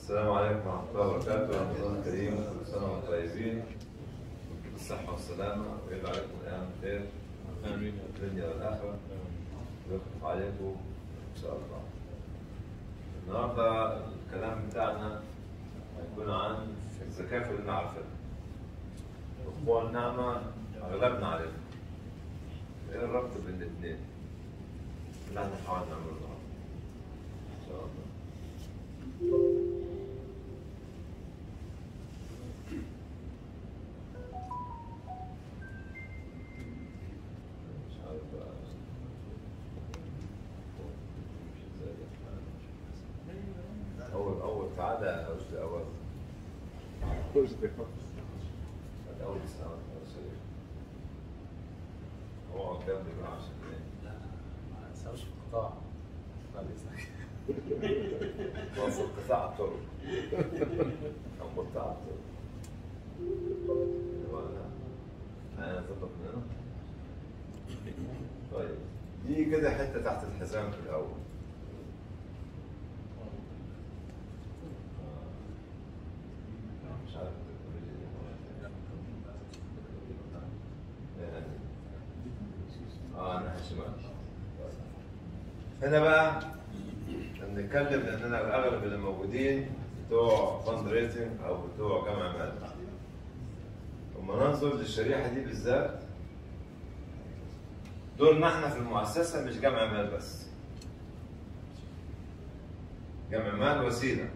السلام عليكم ورحمة الله وبركاته، رمضان كريم كل سنة وانتم طيبين بالصحة والسلامة ويجعل عليكم أيام خير آمين الدنيا والآخرة ويخلف عليكم إن شاء الله. النهاردة الكلام بتاعنا هيكون عن الزكاة اللي نعرفها. وقوع النعمة أغلبنا عارفها. إيه الربط بين الاثنين؟ اللي احنا نحاول نعمله النهاردة. إن شاء الله. مش عارف بقى. أول أول تعالى يا رشدي أول هذا أول سنة أول شيء هو جنبي بقى عشان إيه؟ ما تسويش في القطاع بعد اذنك هو في قطاع الطرق أو قطاع الطرق ولا أنا أظبط من هنا طيب دي كده حتة تحت الحزام في الأول مش عارف يعني اه انا شمال هنا بقى بنتكلم لاننا الاغلب اللي موجودين بتوع فند ريتنج او بتوع جمع مال لما ننظر للشريحه دي بالذات دورنا احنا في المؤسسه مش جمع مال بس جمع مال وسيله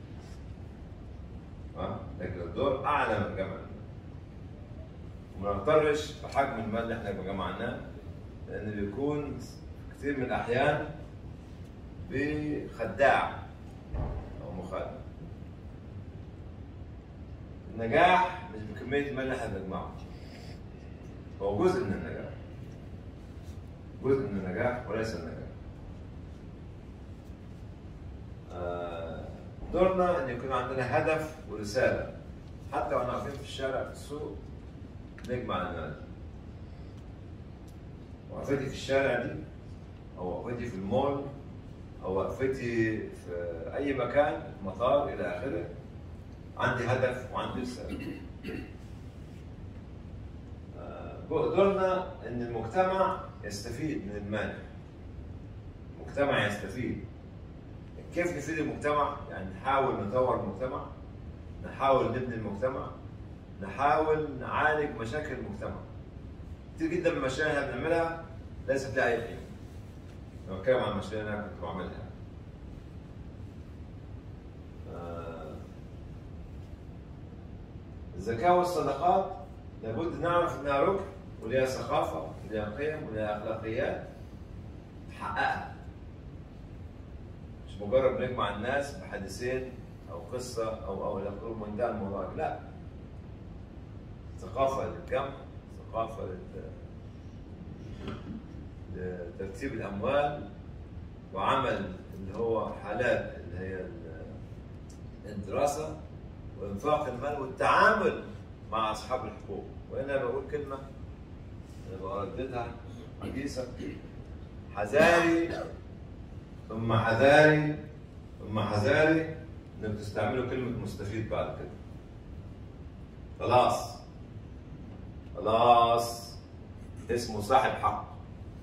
اه لكن الدور اعلى من جمع المال وما نغترش بحجم المال اللي احنا جمعناه لان بيكون كتير من الاحيان بخداع او مخادع النجاح مش بكميه المال اللي احنا بنجمعه هو جزء من النجاح جزء من النجاح وليس النجاح آه، دورنا ان يكون عندنا هدف ورساله حتى واحنا واقفين في الشارع في السوق نجمع المال وقفتي في الشارع دي او وقفتي في المول او وقفتي في اي مكان مطار الى اخره عندي هدف وعندي رساله آه، دورنا ان المجتمع يستفيد من المال المجتمع يستفيد كيف نفيد المجتمع؟ يعني نحاول نطور المجتمع نحاول نبني المجتمع نحاول نعالج مشاكل المجتمع كتير جدا من المشاريع اللي احنا بنعملها ليست لها اي قيمه لما بتكلم عن المشاريع اللي انا كنت بعملها آه، الزكاة والصدقات لابد نعرف انها ركن وليها ثقافة وليها قيم وليها اخلاقيات تحققها مش مجرد بنجمع الناس بحديثين او قصة او او الى اخره وانتهى الموضوع لا ثقافة للجمع ثقافة لل- لترتيب الأموال وعمل اللي هو حالات اللي هي ال- الدراسة وإنفاق المال والتعامل مع أصحاب الحقوق وهنا بقول كلمة أنا برددها حديثة حذاري ثم حذاري ثم حذاري إنك تستعملوا كلمة مستفيد بعد كده خلاص خلاص اسمه صاحب حق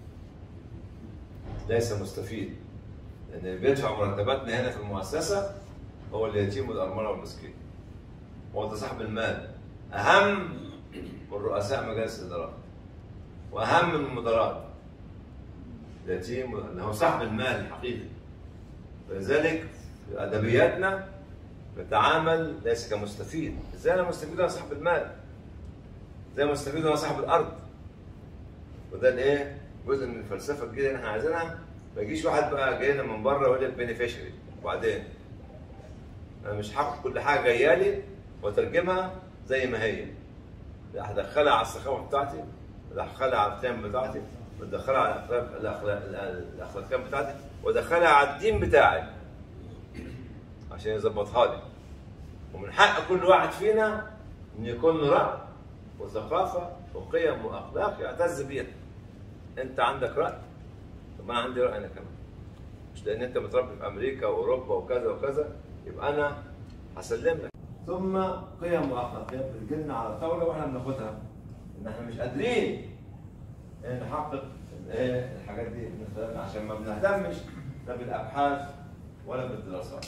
ليس مستفيد لان اللي بيدفع مرتباتنا هنا في المؤسسه هو اليتيم والارمله والمسكين هو ده صاحب المال اهم من رؤساء مجالس الادارات واهم من المدراء اليتيم اللي هو صاحب المال الحقيقي فلذلك في ادبياتنا نتعامل ليس كمستفيد ازاي انا مستفيد وانا صاحب المال زي ما مستفيد وانا صاحب الارض وده الايه جزء من الفلسفه الجديده اللي احنا عايزينها ما يجيش واحد بقى جاي لنا من بره ويقول لك بينيفيشري وبعدين انا مش هاخد كل حاجه جايه لي واترجمها زي ما هي لا هدخلها على الثقافه بتاعتي وادخلها على القيم بتاعتي وادخلها على الاخلاق الاخلاق الاخلاقيات بتاعتي وادخلها على الدين بتاعي عشان يظبطها لي ومن حق كل واحد فينا ان يكون له راي وثقافه وقيم واخلاق يعتز بيها انت عندك راي طب انا عندي راي انا كمان مش لان انت متربي في امريكا واوروبا وكذا وكذا يبقى انا هسلم لك ثم قيم واخلاقيات بتجيلنا على الطاوله واحنا بناخدها ان احنا مش قادرين نحقق ايه الحاجات دي من خلالنا عشان ما بنهتمش لا بالابحاث ولا بالدراسات.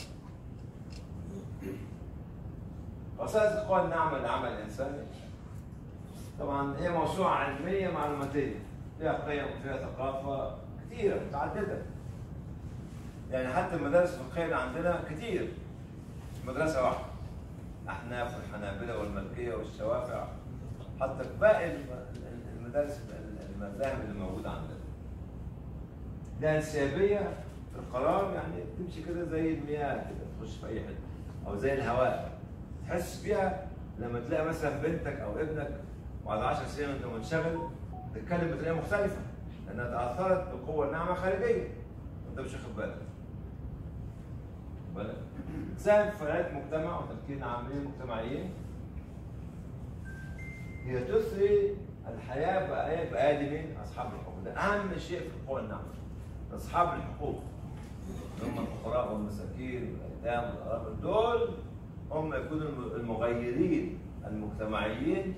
خصائص القوى الناعمه للعمل الانساني طبعا هي موسوعه علميه معلوماتيه فيها قيم وفيها ثقافه كثيره متعدده يعني حتى المدارس الفقهيه اللي عندنا كثير مش مدرسه واحده الاحناف والحنابله والمالكيه والشوافع حتى في باقي الم- المدارس المذاهب اللي موجوده عندنا لها انسيابيه في القرار يعني تمشي كده زي المياه كده تخش في اي حته او زي الهواء تحس بيها لما تلاقي مثلا بنتك او ابنك بعد 10 سنين وانت منشغل تتكلم بطريقه مختلفه لانها تاثرت بقوه ناعمه خارجيه وانت مش واخد بالك بالك تساهم في فعاليات مجتمع وتفكير عاملين مجتمعيين هي تثري الحياه بأي- بايادي مين؟ اصحاب الحقوق ده اهم شيء في القوى الناعمه اصحاب الحقوق اللي هم الفقراء والمساكين والايتام والارامل دول هم يكونوا الم- المغيرين المجتمعيين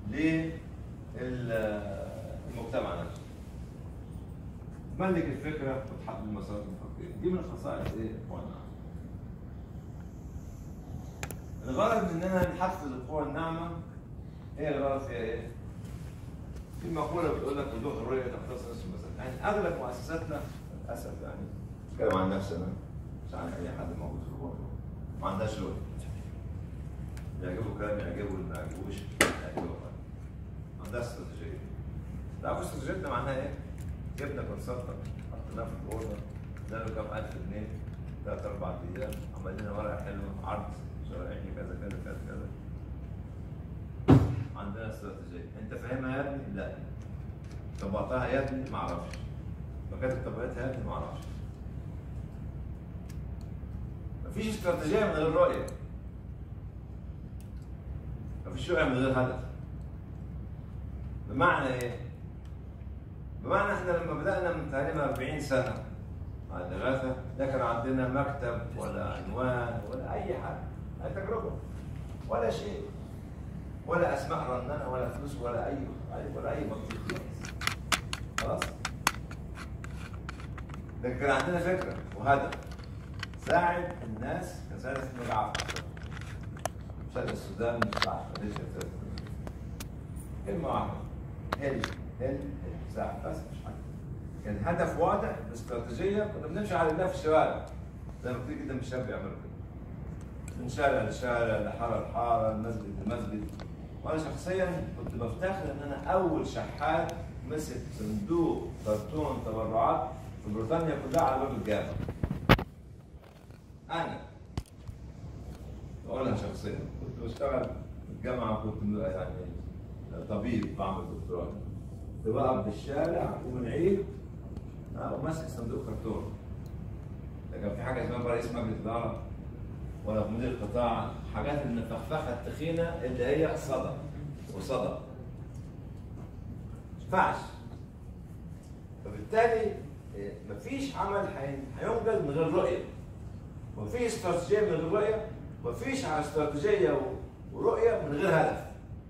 للمجتمع نفسه. ملك الفكره وتحدد المسارات الفكريه دي من خصائص ايه؟ القوى الناعمه. الغرض من اننا نحفز القوى الناعمه هي الغرض فيها ايه؟ في مقوله بتقول لك وضوح الرؤيه تختص نصف المسألة يعني اغلب مؤسساتنا للاسف يعني بتكلم عن نفسنا مش عن اي حد موجود في الوضع ما عندهاش رؤيه يعجبه كلام يعجبه اللي ما يعجبوش يعجبه كلام. ما عندهاش استراتيجيه لا استراتيجيتنا معناها ايه؟ جبنا كونسلتنت حطيناه في الاوضه ادينا له كام الف جنيه ثلاث اربع ايام عمل لنا ورقه حلوه عرض شرائعي كذا كذا كذا كذا عندنا استراتيجيه انت فاهمها يا ابني؟ لا طبقتها يا ابني ما اعرفش مكاتب طبقتها يا ابني ما اعرفش مفيش استراتيجيه من غير رؤيه مفيش رؤيه من غير هدف بمعنى ايه؟ بمعنى احنا لما بدانا من تقريبا 40 سنه مع الإغاثة لا كان عندنا مكتب ولا عنوان ولا أي حاجة أي تجربة ولا شيء ولا أسماء رنانة ولا فلوس ولا أي ولا أي مطلوب خلاص لكن كان عندنا فكرة وهدف ساعد الناس كساعد في المجاعة ساعد السودان مش عارف ليش كلمة واحدة هل هل هل ساعد بس مش حاجة كان هدف واضح باستراتيجيه كنا بنمشي على الله في الشوارع زي ما كتير جدا من الشباب بيعملوا كده من شارع لشارع لحاره لحاره مسجد لمسجد وانا شخصيا كنت بفتخر ان انا اول شحات مسك صندوق كرتون تبرعات في بريطانيا كلها على باب الجامع انا بقولها شخصيا كنت بشتغل في الجامعه كنت يعني طبيب بعمل دكتوراه كنت بقف بالشارع يوم العيد آه، وماسك صندوق كرتون لكن في حاجه اسمها رئيس مجلس اداره ولا مدير قطاع حاجات من الفخفخه التخينه اللي هي صدى وصدى ما ينفعش فبالتالي إيه، مفيش عمل هي- هينجز من غير رؤيه ومفيش استراتيجيه من غير رؤيه مفيش استراتيجيه و- ورؤيه من غير هدف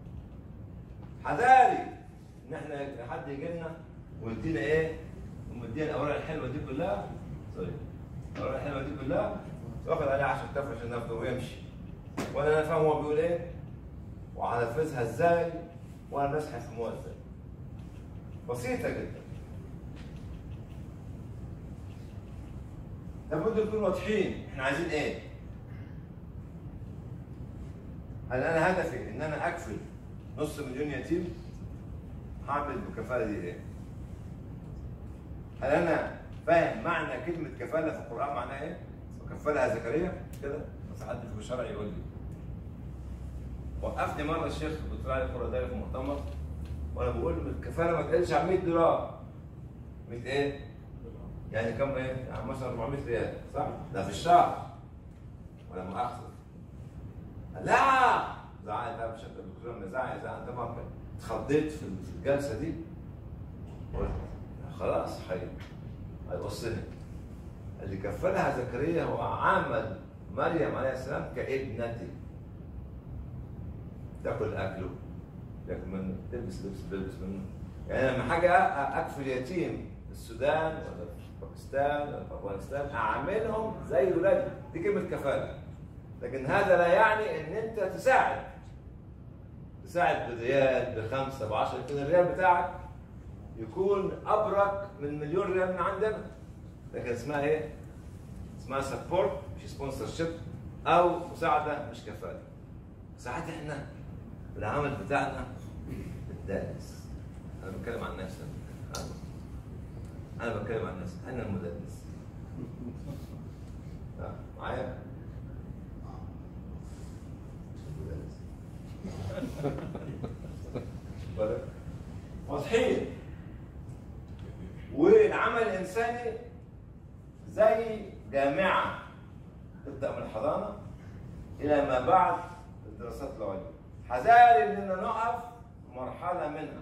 حذاري ان احنا حد يجي لنا ويدينا ايه ومدينا الاوراق الحلوه دي كلها سوري الاوراق الحلوه دي كلها واخد عليها 10000 عشان ناخده ويمشي ولا انا فاهم هو بيقول ايه وهنفذها ازاي ولا الناس هيفهموها ازاي بسيطه جدا لابد نكون واضحين احنا عايزين ايه هل انا هدفي ان انا اكفل نص مليون يتيم هعمل بالكفاله دي ايه هل انا فاهم معنى كلمه كفاله في القران معناها ايه وكفلها زكريا كده بس حد في الشرع يقول لي وقفني مره الشيخ الدكتور علي القراداني في مؤتمر وانا بقول له الكفاله ما تقلش عن 100 دولار 100 ايه؟ يعني كم ايه؟ يعني مثلا 400 ريال صح؟ ده في الشهر ولا مؤاخذه لا زعل ده مش الدكتور لما زعل زعل طبعا اتخضيت في الجلسه دي قلت خلاص حي هيبص لي اللي كفلها زكريا هو عمل مريم عليه السلام كابنتي تاكل اكله تاكل منه تلبس لبس بلبس منه يعني لما حاجه اكفل يتيم في السودان ولا في باكستان ولا في افغانستان اعاملهم زي ولادي دي كلمه كفاله لكن هذا لا يعني ان انت تساعد تساعد بريال بخمسه بعشره لكن الريال بتاعك يكون ابرك من مليون ريال من عندنا لكن اسمها ايه؟ اسمها سبورت مش سبونسر شيب او مساعده مش كفاله ساعات احنا العمل بتاعنا بندرس انا بتكلم عن نفسي انا بتكلم عن نفسي انا المدرس ها، معايا المدرس. بالك؟ واضحين والعمل الانساني زي جامعه تبدا من الحضانه الى ما بعد الدراسات العليا حذاري اننا نقف في مرحله منها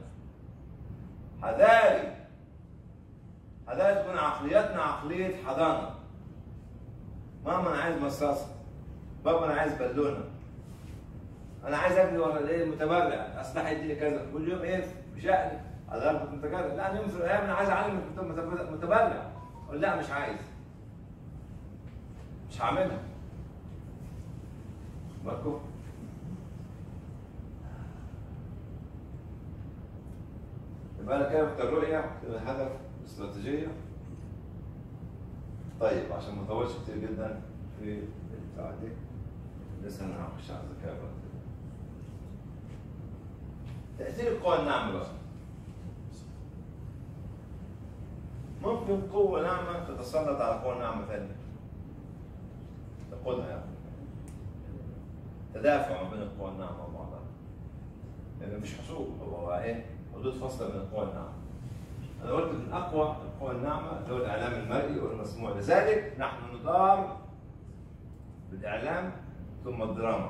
حذاري حذاري تكون عقليتنا عقليه حضانه ماما انا عايز مصاصه بابا انا عايز بالونه انا عايز اجري ورا الايه المتبرع اصلح يديني كذا كل يوم ايه بشأن اضرب متجرد لا انا يوم في الايام انا عايز اعلم المتبرع- متبرع اقول لا مش عايز مش هعملها بالكم يبقى انا كده في الرؤيه كده الهدف الاستراتيجيه طيب عشان ما اطولش كتير جدا في البتاع دي لسه انا هخش على الذكاء بقى تأثير القوى الناعمة بقى ممكن قوة ناعمة تتسلط على قوة ناعمة ثانية تقودها يعني تدافع ما بين القوى الناعمة وبعضها يعني مش حصول هو ايه حدود فاصلة بين القوى الناعمة أنا قلت من أقوى القوى الناعمة اللي هو الإعلام المرئي والمسموع لذلك نحن ندار بالإعلام ثم الدراما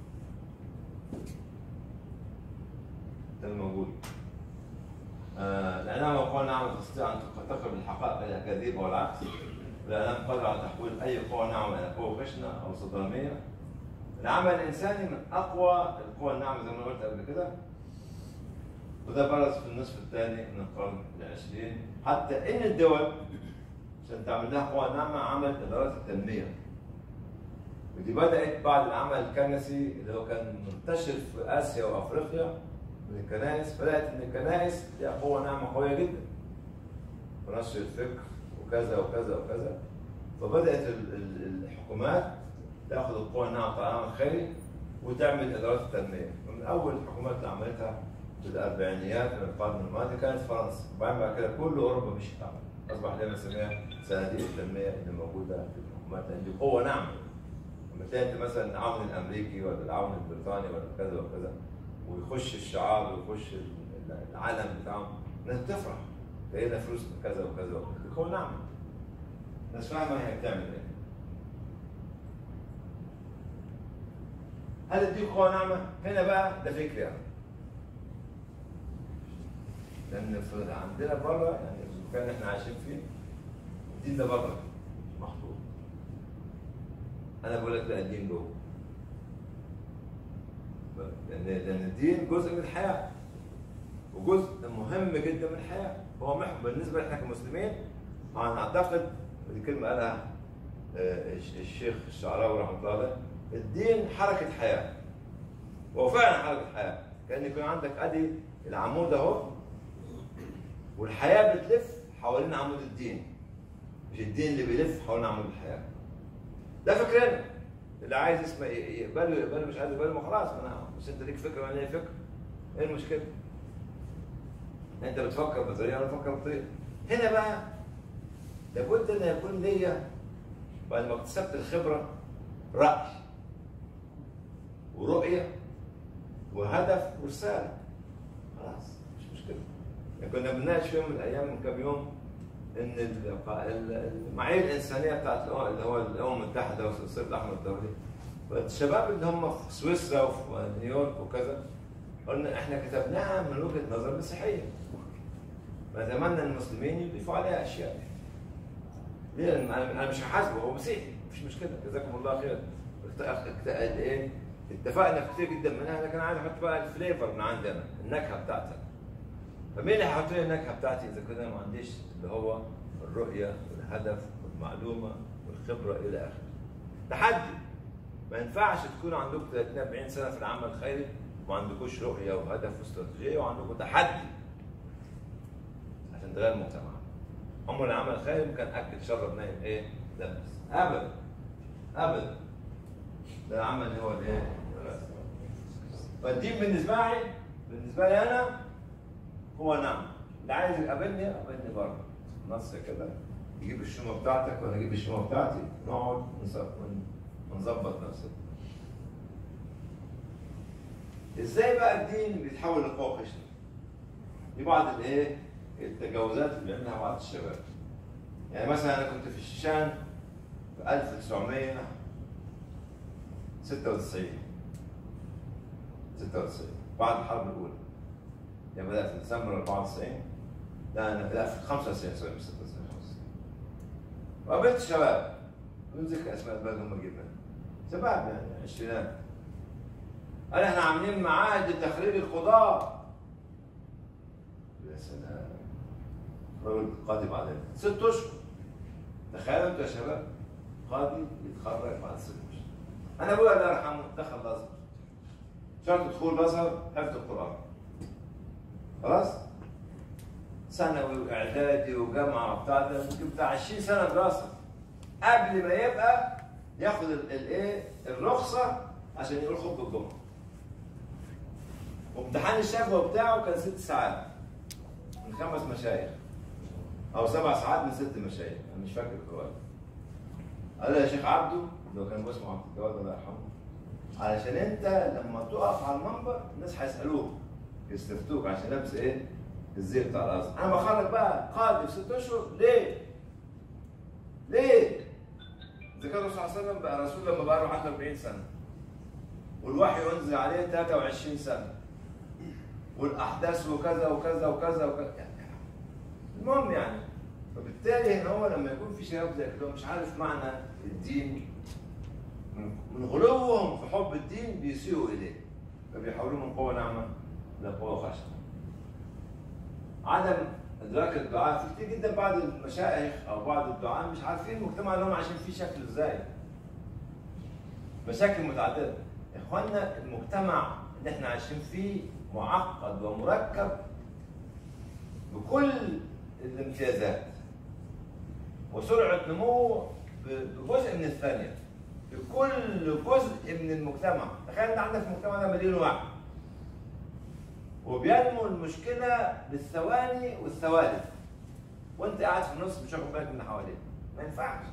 ده الموجود آه، الإعلام والقوى الناعمة تستطيع أن تقرب الحقائق إلى كذب والعكس الإعلام قادر على تحويل أي قوة ناعمة إلى قوة خشنة أو صدامية العمل الإنساني من أقوى القوى الناعمة زي ما أنا قلت قبل كده وده برز في النصف الثاني من القرن العشرين حتى ان الدول عشان تعمل لها قوى ناعمه عملت ادارات التنميه ودي بدات بعد العمل الكنسي اللي هو كان منتشر في اسيا وافريقيا من الكنائس بدات ان الكنائس لها قوه ناعمه قويه جدا في نشر الفكر وكذا وكذا وكذا فبدات ال- ال- الحكومات تاخذ القوى الناعمه بتاع العمل الخيري وتعمل ادارات التنميه ومن اول الحكومات اللي عملتها في الاربعينيات من القرن الماضي كانت فرنسا وبعدين بعد كده كل اوروبا مشيت تعمل اصبح لنا نسميها صناديق التنميه اللي موجوده في الحكومات لان دي قوه ناعمه لما تلاقي انت مثلا العون الامريكي ولا العون البريطاني ولا كذا وكذا ويخش الشعار ويخش ال- العلم بتاعهم الناس بتفرح جاي لنا فلوس من كذا وكذا وكذا دي قوه ناعمه الناس فاهمه هي بتعمل ايه هل دي قوه ناعمه؟ هنا بقى ده فكري يعني لان في عندنا بره يعني المكان اللي احنا عايشين فيه الدين ده بره محطوط انا بقول لك لا الدين جوه لان لان الدين جزء من الحياه وجزء مهم جدا من الحياه هو محور بالنسبه لنا كمسلمين انا اعتقد ودي كلمه قالها آه، الش- الشيخ الشعراوي رحمه الله عليه الدين حركه حياه هو فعلا حركه حياه كان يكون عندك ادي العمود اهو والحياه بتلف حوالين عمود الدين مش الدين اللي بيلف حوالين عمود الحياه ده فكرنا اللي عايز يسمع يقبله يقبله مش عايز يقبله ما خلاص انا بس انت ليك فكره وانا ليا فكره ايه المشكله؟ انت بتفكر بطريقه وانا بفكر بطريقه هنا بقى لابد ان يكون ليا بعد ما اكتسبت الخبره راي ورؤيه وهدف ورساله خلاص مش مشكله يعني كنا بنناقش في يوم من الايام من كام يوم ان ال- ال- المعايير الانسانيه بتاعت الأمم- اللي هو الامم المتحده والصيف الاحمر الدولي فالشباب اللي هم في سويسرا وفي نيويورك وكذا قلنا احنا كتبناها من وجهه نظر مسيحيه نتمنى ان المسلمين يضيفوا عليها اشياء ليه؟ لأن انا أنا مش هحاسبه هو مسيحي مفيش مشكله جزاكم الله خير اخت- اخت- ايه اتفقنا كتير جدا منها لكن عايز احط بقى الفليفر من عندي انا النكهه بتاعتك فمين اللي هيحط لي النكهه بتاعتي اذا كنت انا ما عنديش اللي هو الرؤيه والهدف والمعلومه والخبره الى اخره تحدي ما ينفعش تكونوا عندكم 30 40 سنه في العمل الخيري وما عندكوش رؤيه وهدف واستراتيجيه وعندكم تحدي عشان تغير المجتمع عمر العمل الخيري ممكن اكل شرب نايم ايه لبس ابدا ابدا ده العمل اللي هو الايه فالدين بالنسبه لي بالنسبه لي انا هو نعم اللي عايز يقابلني قابلني بره نص كده يجيب الشومه بتاعتك وانا اجيب الشومه بتاعتي نقعد ونص- ون- ونظبط نفسنا ازاي بقى الدين بيتحول لقوه خشنه دي بعض الايه التجاوزات اللي بيعملها بعض الشباب يعني مثلا انا كنت في الشيشان في 1996 96 بعد الحرب الاولى يعني بدات في ديسمبر 94 لا انا لا في 95 سوري مش 96 95 وقابلت شباب بدون ذكر اسماء البلد هم جدا شباب يعني عشرينات قال احنا عاملين معاهد لتخريج القضاة يا سلام راجل قاضي بعدين ست اشهر تخيلوا انتوا يا شباب قاضي يتخرج بعد ست اشهر انا ابويا الله يرحمه دخل الازهر شرط دخول الازهر حفظ القران خلاص ثانوي واعدادي وجامعه وبتاع ده ممكن بتاع 20 سنه دراسه قبل ما يبقى ياخد ال- الايه الرخصه عشان يقول خطبه الجمعه وامتحان الشفوي بتاعه كان ست ساعات من خمس مشايخ او سبع ساعات من ست مشايخ انا مش فاكر دلوقتي قال له يا شيخ عبده اللي هو كان اسمه عبد الجواد الله يرحمه علشان انت لما تقف على المنبر الناس هيسالوك يستفتوك عشان لابس ايه؟ الزي بتاع الازهر انا بخرج بقى قاضي في ست اشهر ليه؟ ليه؟ اذا كان الرسول صلى الله عليه وسلم بقى رسول لما بقى له 41 سنه والوحي ينزل عليه 23 سنه والاحداث وكذا وكذا وكذا وكذا يعني المهم يعني فبالتالي هنا هو لما يكون في شباب زي كده مش عارف معنى الدين من من غلوهم في حب الدين بيسيئوا اليه فبيحولوه من قوه ناعمه لقوه خشنه عدم ادراك الدعاء في كتير جدا بعض المشايخ او بعض الدعاء مش عارفين المجتمع اللي هم عايشين فيه شكله ازاي مشاكل متعدده يا اخوانا المجتمع اللي احنا عايشين فيه معقد ومركب بكل الامتيازات وسرعه نموه ب- بجزء من الثانيه في كل جزء من المجتمع تخيل انت عندك في المجتمع ده مليون واحد وبينمو المشكله بالثواني والثوالث وانت قاعد في النص مش واخد بالك من اللي حواليك ما ينفعش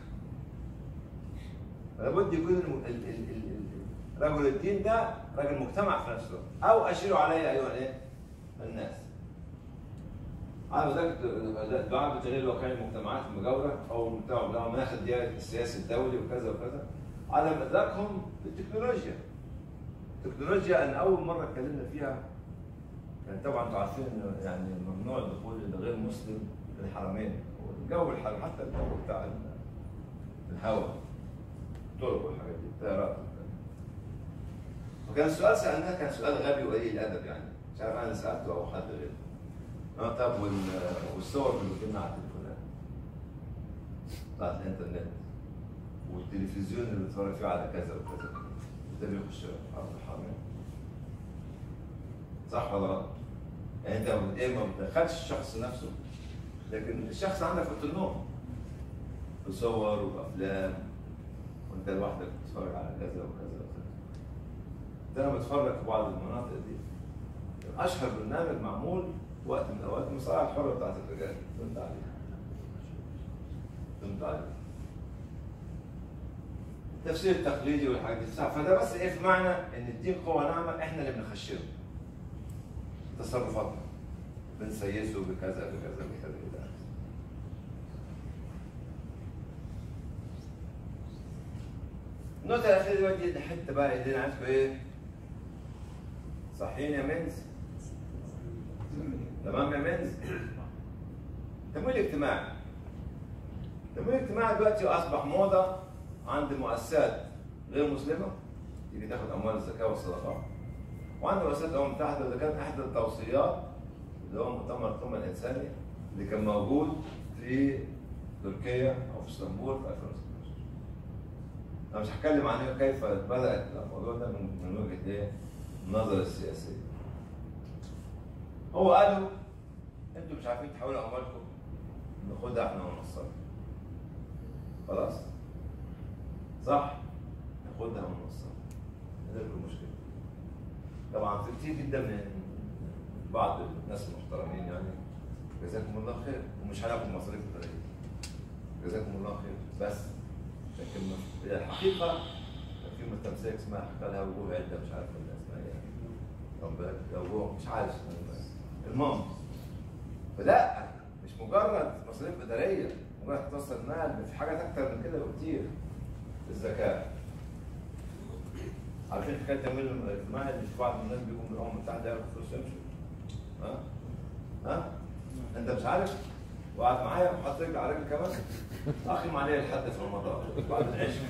لابد يكون الم- ال- ال- ال- ال- رجل الدين ده راجل مجتمع في نفس الوقت او اشيروا علي ايها الايه؟ الناس على ذلك الدعاء بتغيير الواقعي المجتمعات المجاوره او المجتمع بتاع المناخ الديا- السياسي الدولي وكذا وكذا عدم ادراكهم بالتكنولوجيا التكنولوجيا ان اول مره اتكلمنا فيها كان طبعا انتوا عارفين انه يعني ممنوع الدخول لغير مسلم للحرمين والجو الحرم حتى الجو بتاع ال- الهواء الطرق والحاجات دي الطيارات وكان السؤال سالناه كان سؤال غبي وقليل الادب يعني مش عارف انا اللي سالته او حد غيره اه طب وال- والصور اللي بتجيلنا على التليفونات بتاعت الانترنت والتلفزيون اللي بنتفرج فيه على كذا وكذا ده بيخش ارض الحرمين صح ولا غلط؟ يعني انت ما بت- ايه ما بتدخلش الشخص نفسه لكن الشخص عندك في النوم بصور وافلام وانت لوحدك بتتفرج على كذا وكذا وكذا ده انا بتفرج في بعض المناطق دي كان اشهر برنامج معمول وقت من الاوقات المصارعه الحره بتاعت الرجال فهمت عليه فهمت عليه التفسير التقليدي والحاجات دي صح فده بس ايه في معنى ان الدين قوه ناعمه احنا اللي بنخشره تصرفاتنا بنسيسه بكذا بكذا بكذا الى آخره. النقطة الأخيرة دلوقتي دي حتة بقى اللي أنا عايزكم إيه؟ صحيين يا منز؟ تمام يا منز؟ التمويل الاجتماعي التمويل الاجتماعي دلوقتي أصبح موضة عند مؤسسات غير مسلمه تيجي تاخد اموال الزكاه والصدقات وعند مؤسسات الامم المتحده وده كانت احدى التوصيات اللي هو مؤتمر القمه الانساني اللي كان موجود في تركيا او في اسطنبول في 2016 انا مش هتكلم عن كيف بدات الموضوع ده من من وجهه ايه؟ النظر السياسيه هو قالوا انتوا مش عارفين تحولوا اموالكم ناخدها احنا ونوصلها خلاص صح ناخدها ونوصلها ده المشكله طبعا في كتير جدا من بعض الناس المحترمين يعني جزاكم الله خير ومش هناخد مصاريف الطريق جزاكم الله خير بس لكن في الحقيقه كان في تمثيل اسمها حكى لها وجوه عده مش عارف ولا اسمها ايه واخد بالك؟ وجوه مش عارف اسمها إيه. المهم فلا مش مجرد مصاريف اداريه مجرد توصل مال في حاجات اكتر من كده بكتير الزكاه عارفين حكايه تمويل الاجتماعي اللي في بعض الناس بيكون من الامم المتحده ياخد فلوس يمشوا ها ها انت مش عارف وقعد معايا وحط رجل على رجل كمان اخي عليه لحد في رمضان بعد العشاء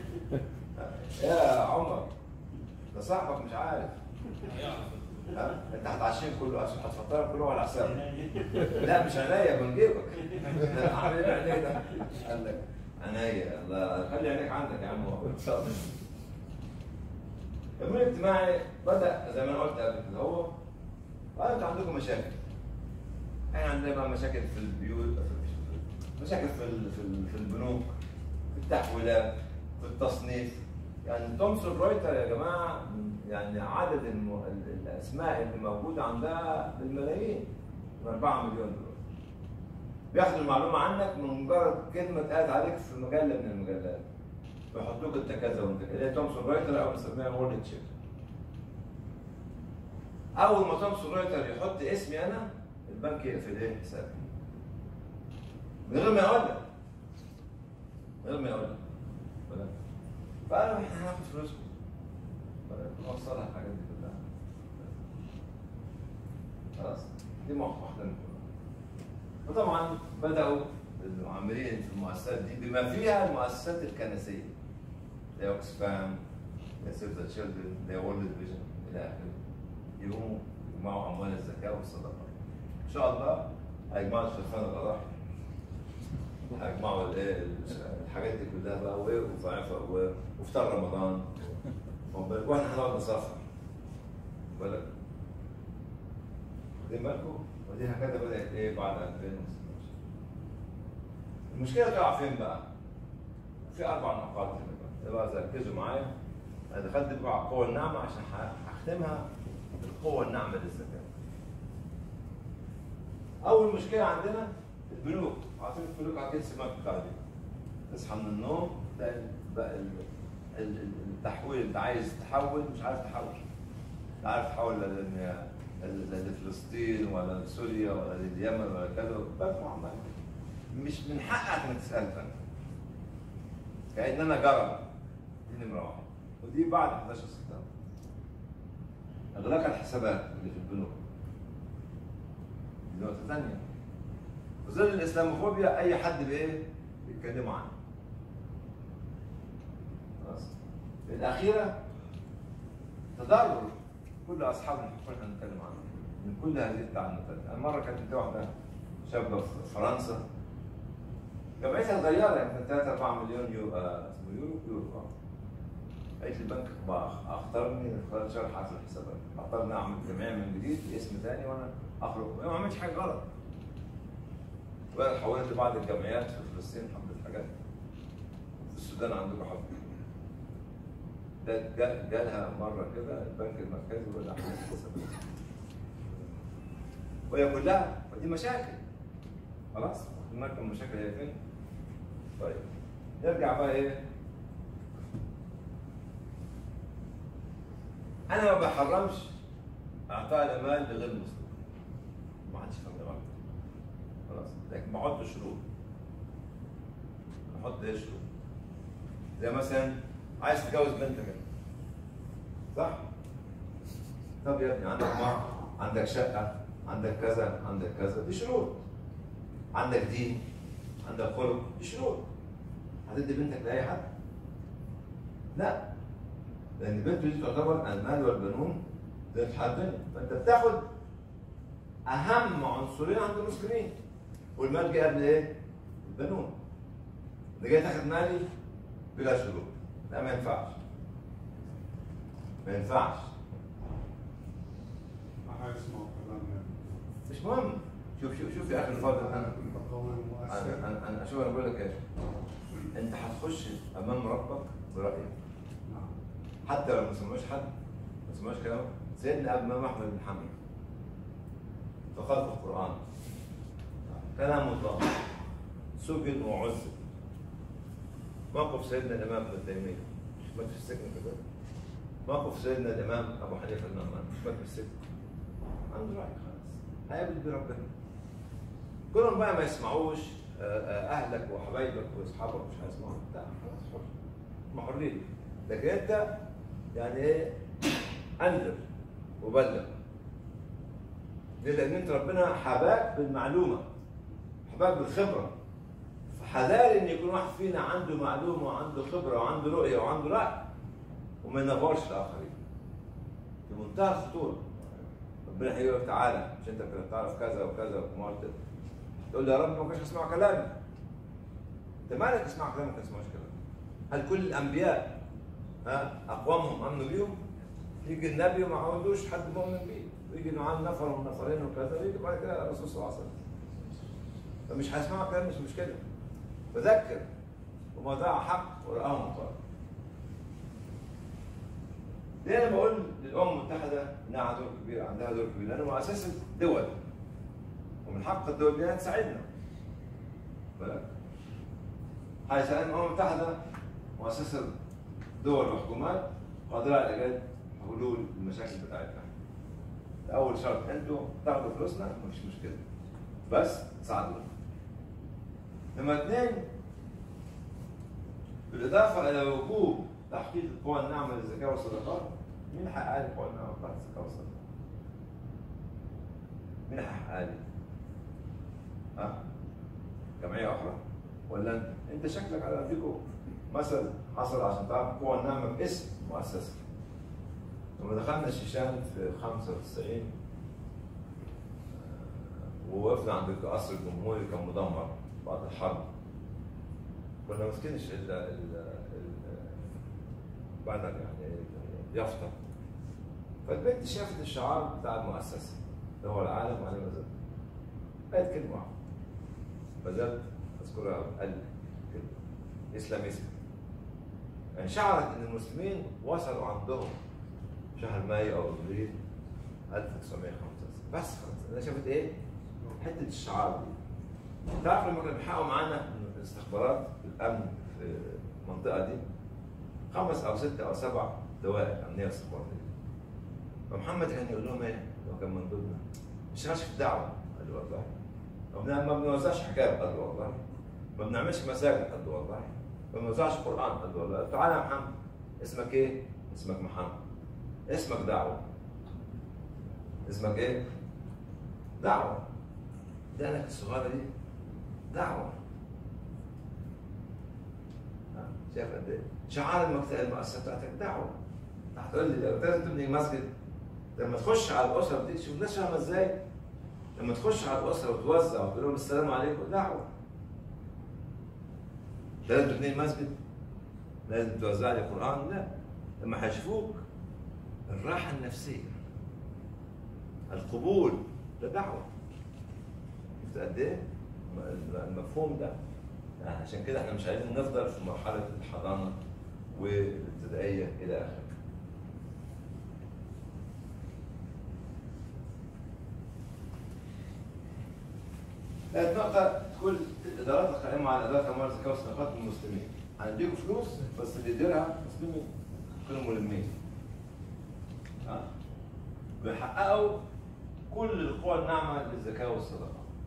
يا عمر ده صاحبك مش عارف ها انت هتعشين كله عشان هتفطرهم كلهم على حسابك لا مش عينيا من جيبك عامل ايه بعينيا ده؟ قال لك عينيا الله خلي عينيك عندك يا عم اتفضل التمويل الاجتماعي بدا زي ما انا قلت قبل كده هو قال انتوا عندكم مشاكل احنا عندنا بقى مشاكل في البيوت مشاكل في ال- في ال- في البنوك في التحويلات في التصنيف يعني تومسون رويتر يا جماعه يعني عدد الم... ال- الاسماء اللي موجوده عندها بالملايين من 4 مليون دولار بياخدوا المعلومه عنك من مجرد كلمه اتقالت عليك في مجله من المجلات ويحطوك انت كذا وانت كذا اللي هي تومسون رويتر او بنسميها وورلد تشيك اول ما تومسون رويتر يحط اسمي انا البنك يقفل ايه حسابي من غير ما يقول لك من غير ما يقول لك فاهم؟ فقالوا احنا هناخد فلوسكم فاهم؟ نوصلها الحاجات دي كلها خلاص دي واحده من كلها وطبعا بداوا العاملين في المؤسسات دي بما فيها المؤسسات الكنسيه زي اوكسفام زي سيف ذا تشيلدرن زي وورلد فيجن الى اخره يقوموا يجمعوا اموال الزكاه والصدقات ان شاء الله هيجمعوا الخرفان الاضاحي هيجمعوا الايه الحاجات دي كلها بقى وايه وضعيفه وافطار رمضان واخد بالك؟ واحنا هنقعد نصفر واخد بالك واخدين بالكم ودي هكذا بدات ايه بعد 2016 المشكله تقع فين بقى؟ في اربع نقاط هنا بقى بقى ركزوا معايا انا دخلت بقى على القوه الناعمه عشان ه- هختمها بالقوه الناعمه للزكاه اول مشكله عندنا البنوك عارفين البنوك عارفين السمات بتاع دي تصحى من النوم تلاقي بقى ال- ال- ال- التحويل انت عايز تحول مش عارف تحول لا عارف تحول لا لل- ل- لفلسطين ولا لسوريا ولا لليمن ولا كذا بقى عمال مش من حقك انك تسال فن كان انا جرب دي نمره واحد ودي بعد 11 سبتمبر اغلاق الحسابات اللي في البنوك دي نقطه ثانيه في ظل الاسلاموفوبيا اي حد بايه بيتكلموا عنه خلاص الاخيره تضرر كل اصحاب الحقوق احنا بنتكلم عنهم من كل هذه التعنتات انا مره كانت عندي واحده شابه في فرنسا جمعيتها صغيره يمكن 3 4 مليون يورو آه، اسمه يورو يورو آه. قالت لي البنك بقى اختارني خلال شهر حاصل الحسابات اختارني اعمل جمعيه من جديد باسم ثاني وانا اخرج ما عملتش حاجه غلط وانا حولت لبعض الجمعيات في فلسطين حبه حاجات في السودان عندكم حبه ده جا- جالها مره كده البنك المركزي ولا احنا الحسابات وهي كلها ودي مشاكل خلاص هناك المشاكل هي فين؟ طيب نرجع بقى ايه؟ انا ما بحرمش اعطاء المال لغير المسلم ما حدش يفهم غلط خلاص لكن بحط شروط بحط ايه شروط؟ زي مثلا عايز تتجوز بنتك انت صح؟ طب يا ابني عندك مهر عندك شقه عندك كذا عندك كذا دي شروط عندك دين عندك خلق دي شروط هتدي بنتك لاي حد لا لان البنت دي تعتبر المال والبنون زي الحياه الدنيا فانت بتاخد اهم عنصرين عند المسلمين والمال جه قبل ايه؟ البنون ده جاي تاخد مالي بلا شروط لا ما ينفعش ما ينفعش ما حيسمعوا كلامنا مش مهم شوف شوف شوف يا اخي الفاضل انا القوي انا المؤثر انا انا شوف انا بقول لك ايه انت هتخش امام ربك برايك نعم حتى لو ما سمعوش حد ما سمعوش كلامك سيدنا الامام احمد بن حنبل فقال في القران كلام الله سجن وعذب موقف سيدنا الامام ابن تيميه مش مات في السجن كده موقف سيدنا الامام ابو حنيفه النعمان مش مات في السجن عنده راي خالص هيقابل بربنا كلهم بقى ما يسمعوش آه، آه، اهلك وحبايبك واصحابك مش هيسمعوا لا خلاص حر هم حرين لكن انت يعني ايه انذر وبلغ ليه؟ لان انت ربنا حباك بالمعلومه حباك بالخبره فحذار ان يكون واحد فينا عنده معلومه وعنده خبره وعنده رؤيه وعنده راي وما ينفرش الاخرين في منتهى الخطوره ربنا هيقول لك تعالى مش انت كنت تعرف كذا وكذا وما قلت تقول لي يا رب ما كنتش اسمع كلامي انت مالك تسمع كلامك ما تسمعش كلامي هل كل الانبياء ها اقوامهم امنوا بيهم يجي النبي وما عودوش حد مؤمن بيه ويجي معاه نفر ونفرين وكذا ويجي بعد كده الرسول صلى الله عليه وسلم فمش هيسمعوا كلام مش مشكله فذكر وما ضاع حق ورآه مطار ليه انا بقول للامم المتحده انها عندها دور كبير عندها دور كبير لانه مؤسسه دول ومن حق الدول دي انها تساعدنا بالك حيث ان الامم المتحده مؤسسه دول وحكومات قادره على ايجاد حلول للمشاكل بتاعتنا ده اول شرط انتوا تاخدوا فلوسنا مفيش مشكله بس تساعدونا نمرة اثنين بالإضافة إلى وجوب تحقيق القوى الناعمة للزكاة والصدقات مين حقق لي القوى الناعمة بتاعت الزكاة والصدقات؟ مين حقق لي؟ ها؟ جمعية أخرى؟ ولا أنت؟ أنت شكلك على أديكوا مثل حصل عشان تعرف القوى الناعمة باسم مؤسسة لما دخلنا الشيشان في 95 ووقفنا عند القصر الجمهوري كان مدمر بعد الحرب كنا ماسكين الش- ال ال ال- بانر يعني يافطه فالبنت شافت الشعار بتاع المؤسسه اللي هو العالم وعلى مزاد قالت كلمه واحده بدات اذكرها قلب كلمه اسلاميزم يعني شعرت ان المسلمين وصلوا عندهم شهر مايو او ابريل 1995 بس خلاص انا شافت ايه؟ حته الشعار دي تعرف لما كانوا بيحققوا معانا الاستخبارات الامن في المنطقه دي خمس او ست او سبع دوائر امنيه استخباراتيه فمحمد كان يقول لهم ايه؟ لو كان من ضمننا مش في الدعوه قال له والله ما بن- ما بنوزعش حجاب قال له والله ما بنعملش مساجد قال له والله ما بنوزعش قران قال له والله تعالى يا محمد اسمك ايه؟ اسمك محمد اسمك دعوه اسمك ايه؟ دعوه دقنك الصغيره دي دعوه ها، شايف قد ايه؟ شعار المكتب المؤسسه بتاعتك دعوه هتقول لي لو لازم تبني مسجد لما تخش على الاسره دي شوف الناس فاهمه ازاي؟ لما تخش على الاسره وتوزع وتقول لهم السلام عليكم دعوه لازم تبني مسجد لازم توزع لي قران لا لما هيشوفوك الراحه النفسيه القبول ده دعوه شفت قد ايه؟ المفهوم ده يعني عشان كده احنا مش عايزين نفضل في مرحله الحضانه والابتدائيه الى اخره. ثالث نقطة كل الإدارات القائمة على إدارة أموال الزكاة والصدقات من المسلمين. هنديكم فلوس بس اللي يديرها مسلمين كلهم ملمين. ها؟ بيحققوا كل القوى الناعمة للزكاة والصدقات.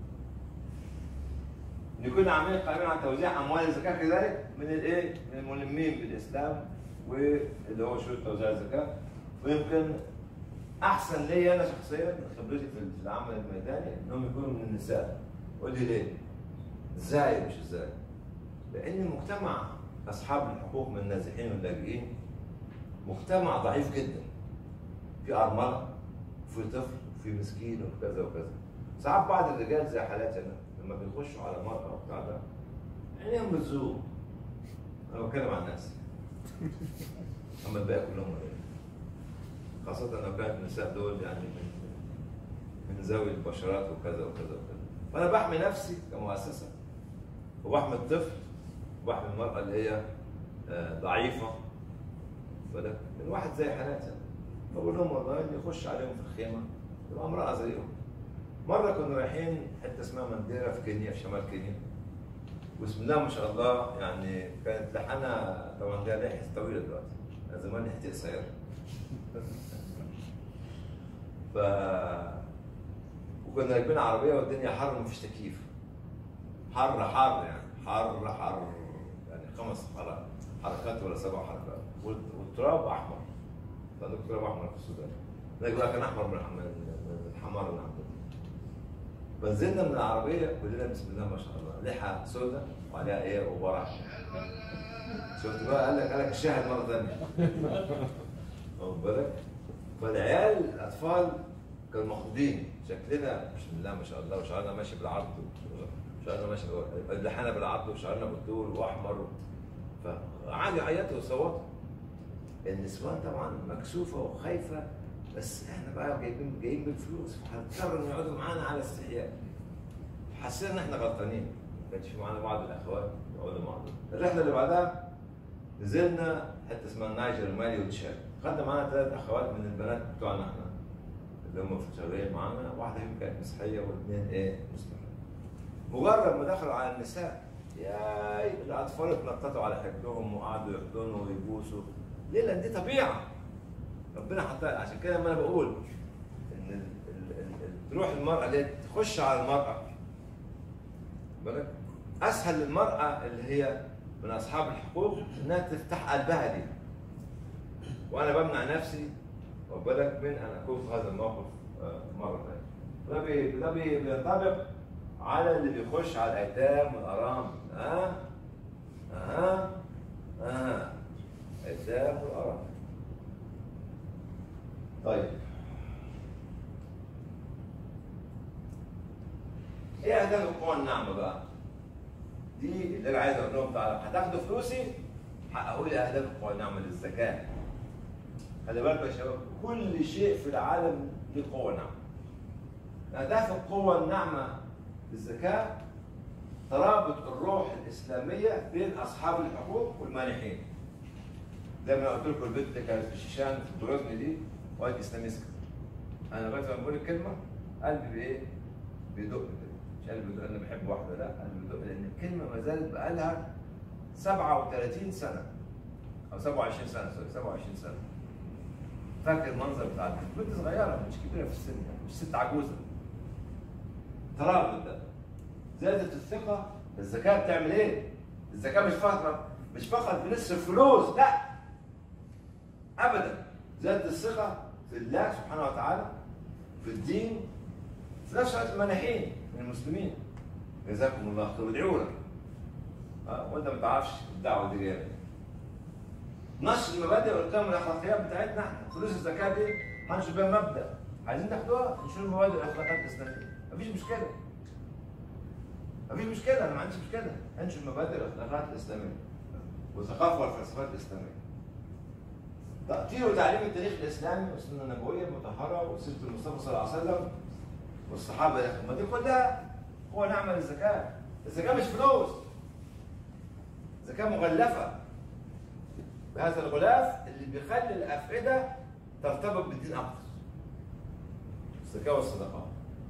يكون عاملين قائمين على توزيع اموال الزكاه كذلك من الايه؟ من الملمين بالاسلام واللي هو شروط توزيع الزكاه ويمكن احسن لي انا شخصيا من خبرتي في في العمل الميداني انهم يكونوا من النساء قول لي ليه؟ ازاي مش ازاي؟ لان المجتمع اصحاب الحقوق من النازحين واللاجئين مجتمع ضعيف جدا في ارمله وفي طفل وفي مسكين وكذا وكذا ساعات بعض الرجال زي حالاتي انا لما بيخشوا على مرأة وبتاع ده عينيهم بتزوم انا بتكلم عن نفسي اما الباقي كلهم رجال خاصة لو كانت النساء دول يعني من من ذوي البشرات وكذا وكذا وكذا فانا بحمي نفسي كمؤسسة وبحمي الطفل وبحمي المرأة اللي هي آه، ضعيفة بالك من واحد زي حالاتي بقول لهم والله اللي يخش عليهم في الخيمة تبقى امرأة زيهم مرة كنا رايحين حتة اسمها منديرة في كينيا في شمال كينيا بسم الله ما شاء الله يعني كانت لحنا طبعا ليها لحية طويلة دلوقتي أنا زمان لحيتي قصيرة ف وكنا راكبين عربية والدنيا حر ومفيش تكييف حر حر يعني حر حر يعني خمس حر- حركات ولا سبع حركات وال- والتراب أحمر عندك تراب أحمر في السودان هناك بقى كان أحمر من من من الحمار اللي عندنا فنزلنا من العربية كلنا بسم الله ما شاء الله لحى سوداء وعليها ايه وبرع شفت بقى قال لك قال لك الشاهد مرة ثانية واخد بالك فالعيال الأطفال كانوا مخضوضين شكلنا بسم الله ما شاء الله وشعرنا ماشي بالعرض وشعرنا ماشي لحانا بالعرض وشعرنا بالطول وأحمر فقعدوا يعيطوا ويصوتوا النسوان طبعا مكسوفة وخايفة بس احنا بقى جايبين جايين بالفلوس فهنضطر انه يقعدوا معانا على استحياء حسينا ان احنا غلطانين ما كانش في معانا بعض الاخوات يقعدوا معانا الرحله اللي بعدها نزلنا حته اسمها النيجر مالي وتشاد خدنا معانا ثلاث اخوات من البنات بتوعنا احنا اللي هم في شغالين معانا واحده فيهم كانت مسيحيه واثنين ايه مسلمين مجرد ما دخلوا على النساء ياي الاطفال اتنططوا على حجرهم وقعدوا يحضنوا ويبوسوا ليه؟ لان دي طبيعه ربنا حطها عشان كده لما انا بقول ان ال- ال- ال- ال- تروح المراه اللي هي تخش على المراه بالك اسهل للمراه اللي هي من اصحاب الحقوق انها تفتح قلبها دي وانا بمنع نفسي واخد بالك من ان اكون في هذا الموقف آه، مره ثانيه ده بي- ده بي- بينطبق على اللي بيخش على الايتام والارامل ها ها ها ايتام والارامل طيب ايه اهداف القوى الناعمه بقى؟ دي اللي انا عايز اقول لهم تعالى هتاخدوا فلوسي حققوا لي اهداف القوى الناعمه للزكاه. خلي بالكم يا شباب كل شيء في العالم له قوه ناعمه. اهداف القوه الناعمه للزكاه ترابط الروح الاسلاميه بين اصحاب الحقوق والمانحين. زي ما أنا قلت لكم البنت اللي كانت في شيشان في جروزني دي وايد اسلاميسكا. انا لغايه لما بقول الكلمه قلبي بايه؟ بيدق كده مش قلبي بيدق انا بحب واحده لا قلبي بيدق لان الكلمه ما زالت بقالها 37 سنه او 27 سنه سوري 27 سنه فاكر المنظر بتاع البنت بنت صغيره مش كبيره في السن يعني مش ست عجوزه ترابط ده زادت الثقه الزكاه بتعمل ايه؟ الزكاه مش فقط مش فقط بنصرف فلوس لا ابدا زادت الثقه في الله سبحانه وتعالى في الدين في نفس الوقت المانحين من المسلمين جزاكم الله خير وادعوا لك اه وانت ما تعرفش الدعوه دي جايه نشر المبادئ والقيم والاخلاقيات بتاعتنا احنا فلوس الزكاه دي هنشر بيها مبدا عايزين تاخدوها انشروا المبادئ والاخلاقيات الاسلاميه مفيش مشكله مفيش مشكله انا ما عنديش مشكله انشر المبادئ والاخلاقيات الاسلاميه والثقافه والفلسفات الاسلاميه تأثير وتعليم التاريخ الاسلامي والسنه النبويه المطهره وسيره المصطفى صلى الله عليه وسلم والصحابه يا اخي ما دي كلها هو نعمه للزكاه الزكاه مش فلوس زكاه مغلفه بهذا الغلاف اللي بيخلي الافئده ترتبط بالدين اكثر الزكاه والصدقات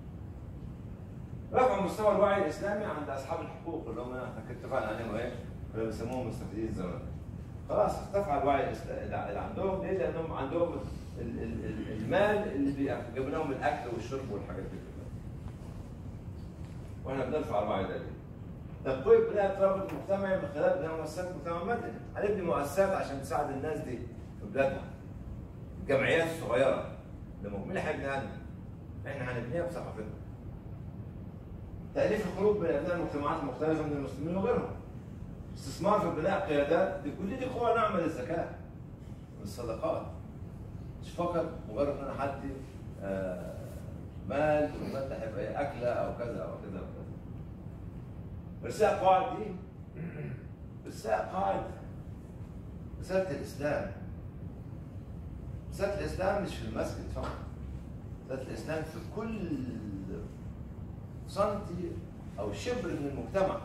رفع مستوى الوعي الاسلامي عند اصحاب الحقوق اللي هم احنا كنا اتفقنا عليهم ايه اللي بيسموهم مستفيدين الزمان خلاص ارتفع الوعي الإس- اللي عندهم ليه؟ لانهم عندهم ال- ال- ال- المال اللي بيجيب لهم الاكل والشرب والحاجات دي كلها. واحنا بنرفع الوعي ده ليه؟ تقوية بناء الترابط المجتمعي من خلال بناء مؤسسات مجتمع مدني، هنبني مؤسسات عشان تساعد الناس دي في بلادها. الجمعيات الصغيرة اللي مين اللي هيبنيها لنا؟ احنا هنبنيها بثقافتنا. تأليف الخروج بين أبناء المجتمعات المختلفة من المسلمين وغيرهم. استثمار في بناء قيادات دي كل دي قوى ناعمه للزكاه. الصدقات مش فقط مجرد ان انا حدي آه، مال وفتح يبقى إيه اكله او كذا او كذا او كذا رسالة قواعد دي رسالة قواعد رسالة الإسلام رسالة الإسلام مش في المسجد فقط رسالة الإسلام في كل سنتي أو شبر من المجتمع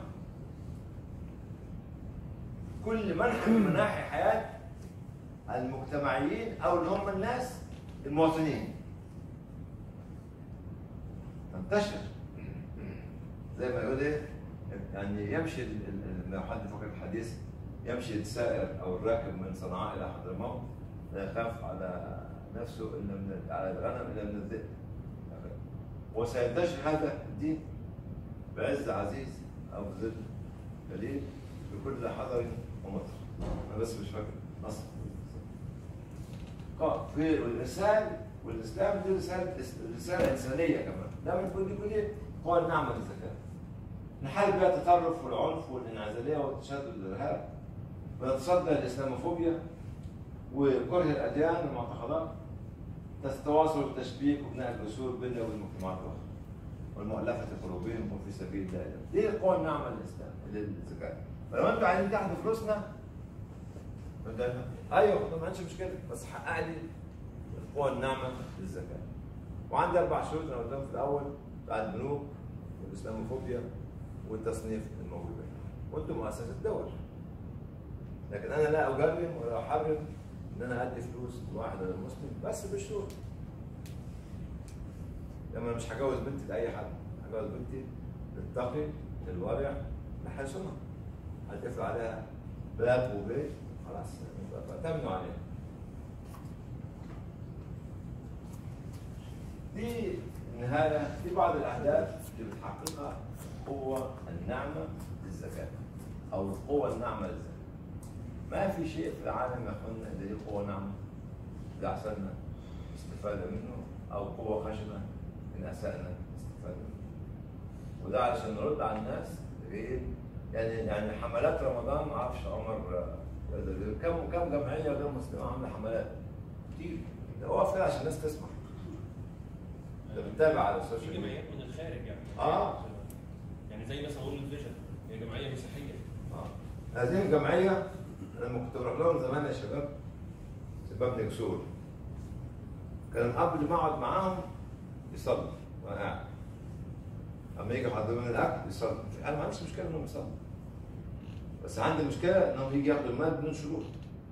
كل منحى من مناحي حياة المجتمعيين أو اللي هم الناس المواطنين تنتشر زي ما يقول ايه يعني يمشي ال- ال- لو حد فاكر الحديث يمشي السائر او الراكب من صنعاء الى حضرموت لا يخاف على نفسه الا من على الغنم الا من الذئب وسينتشر هذا الدين بعز عزيز او ذل قليل بكل حضر ومطر انا بس مش فاكر اصلا قال في الانسان والاسلام دي رساله رساله انسانيه كمان ده من كل كل هو النعمه للزكاه نحارب بها التطرف والعنف والانعزاليه والتشدد والارهاب ونتصدى للاسلاموفوبيا وكره الاديان والمعتقدات التواصل والتشبيك وبناء الجسور بيننا وبين المجتمعات الاخرى والمؤلفه قلوبهم وفي سبيل الله دي القوى الناعمه للاسلام للزكاه فلو انتوا عايزين تاخدوا فلوسنا فده- ايوه ما عنديش مشكله بس حقق لي القوى الناعمه للزكاه وعندي اربع شروط انا قلتهم في الاول بتاع البنوك والاسلاموفوبيا والتصنيف الموجود وانتم مؤسسه دول لكن انا لا اجرم ولا احرم ان انا ادي فلوس لواحد ولا مسلم بس بالشروط لما أنا مش هجوز بنتي لاي حد هجوز بنتي للتقي للورع لحسنها هتقفل عليها باب وبيت خلاص تمنوا عليها دي النهاية في بعض الأهداف اللي بتحققها قوة النعمة للزكاة أو القوة الناعمة للزكاة ما في شيء في العالم يا اخوانا إلا ليه قوة ناعمة إذا أحسننا استفادة منه أو قوة خشنة إن أسأنا استفادة منه وده علشان نرد على الناس غير يعني يعني حملات رمضان ما اعرفش عمر آه، كم كم جمعيه غير مسلمه عامله حملات كتير ده هو كده عشان الناس تسمع ده بتتابع على في السوشيال ميديا جمعيات من الخارج يعني آه. يعني زي مثلا وورلد فيجن هي جمعيه مسيحيه آه. هذه الجمعيه انا لما كنت بروح لهم زمان يا شباب شباب نكسور كان قبل ما اقعد معاهم يصلي وانا قاعد اما يجي يحضروا لنا الاكل يصلي انا ما عنديش مشكله انهم يصلوا بس عندي مشكله انهم يجي ياخدوا المال بدون شروط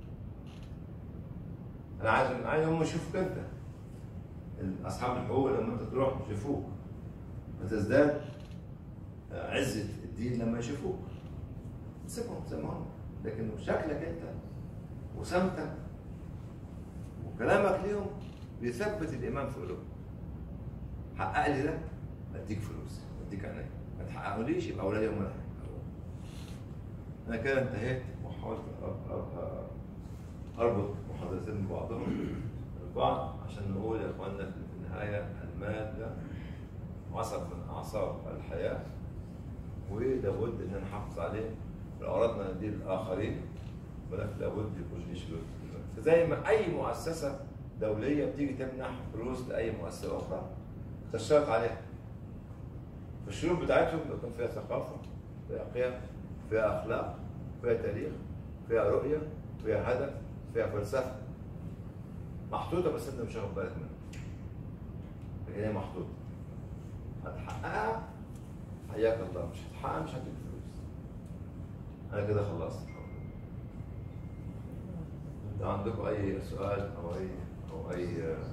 انا عايز عايز هم يشوفوك انت اصحاب الحقوق لما انت تروح يشوفوك وتزداد عزه الدين لما يشوفوك سيبهم زي ما هم لكن شكلك انت وسمتك وكلامك ليهم بيثبت الايمان في قلوبهم حقق لي ده اديك فلوس اديك عينيا ما تحققوليش يبقى اولادي هم اللي هيحققوا انا كده انتهيت وحاولت أ- أ- أ- اربط محاضرتين ببعضهم البعض عشان نقول يا اخواننا في النهايه المال ده عصب من اعصاب الحياه ولابد ان نحافظ عليه لو اردنا نديه للاخرين ولكن لابد يكون ليه شروط فزي ما اي مؤسسه دوليه بتيجي تمنح فلوس لاي مؤسسه اخرى تشترط عليها الشروط بتاعتهم بيكون فيها ثقافه فيها قيم فيها اخلاق فيها تاريخ فيها رؤيه فيها هدف فيها فلسفه محطوطه بس انت مش واخد بالك منها لكن هي محطوطه هتحققها حياك الله مش هتحققها مش هتجيب فلوس انا كده خلصت لو عندكم اي سؤال او اي او اي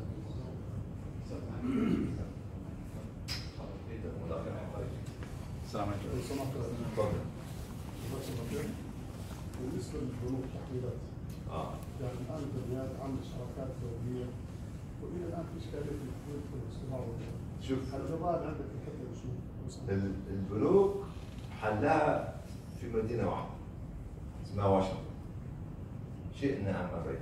السلام عليكم اتفضل بالنسبه للبنوك التحويلات اه يعني الان الجمعيات عامله شراكات دوليه والى الان في اشكاليه في التحويل في الاستثمار شوف الجواب عندك في الحته دي شو؟ ال- البنوك حلها في مدينه واحده اسمها واشنطن شئنا ام ابينا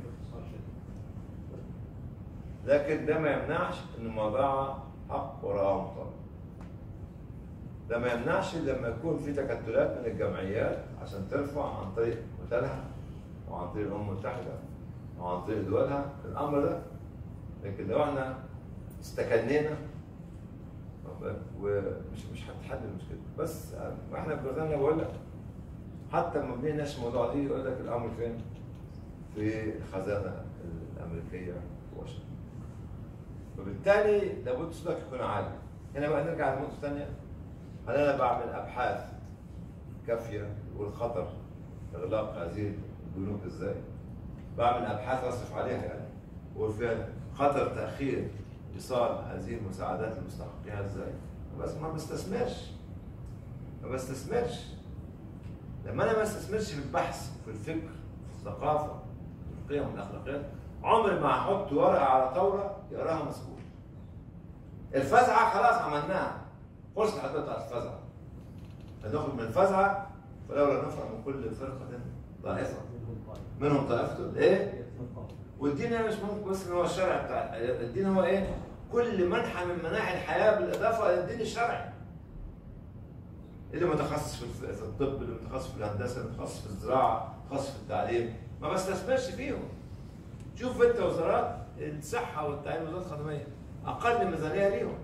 لكن ده ما يمنعش ان الموضوع حق وراءه مطالب ده ما يمنعش لما يكون في تكتلات من الجمعيات عشان ترفع عن طريق مثلها وعن طريق الامم المتحده او عن طريق دولها الامر ده لكن لو احنا استكنينا واخد بالك؟ ومش مش هتحل المشكله بس احنا بلغنا بقول لك حتى لما بنناقش الموضوع دي يقول لك الامر فين؟ في الخزانه الامريكيه في واشنطن. وبالتالي لابد صوتك يكون عالي. هنا بقى نرجع لنقطه ثانيه هل انا بعمل ابحاث كافيه والخطر اغلاق هذه البنوك ازاي؟ بعمل ابحاث اصرف عليها يعني وفيها خطر تاخير ايصال هذه المساعدات لمستحقيها ازاي؟ بس ما بستثمرش ما بستثمرش لما انا ما استثمرش في البحث في الفكر في الثقافه في القيم والاخلاقيات عمري ما هحط ورقه على طاوله يقراها مسؤول الفزعه خلاص عملناها خلصت الحدوته بتاعت الفزعه هنخرج من الفزعه فلولا نفر من كل فرقه طائفه منهم طائفه ايه؟ والدين هنا مش ممكن بس ان هو الشرع بتاع الدين هو ايه؟ كل منحى من مناحي الحياه بالاضافه للدين الشرعي. اللي متخصص في الف- في الطب، اللي متخصص في الهندسه، اللي متخصص في الزراعه، متخصص في التعليم، ما بستثمرش فيهم. شوف انت وزارات الصحه والتعليم والوزارات الخدميه اقل ميزانيه ليهم.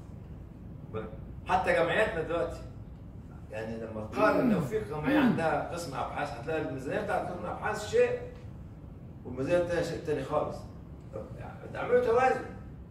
حتى جمعياتنا دلوقتي يعني لما تقارن لو في جمعيه عندها قسم ابحاث هتلاقي الميزانيه بتاعت قسم الابحاث شيء والميزانيه الثانيه شيء ثاني خالص. طب يعني تعملوا توازن.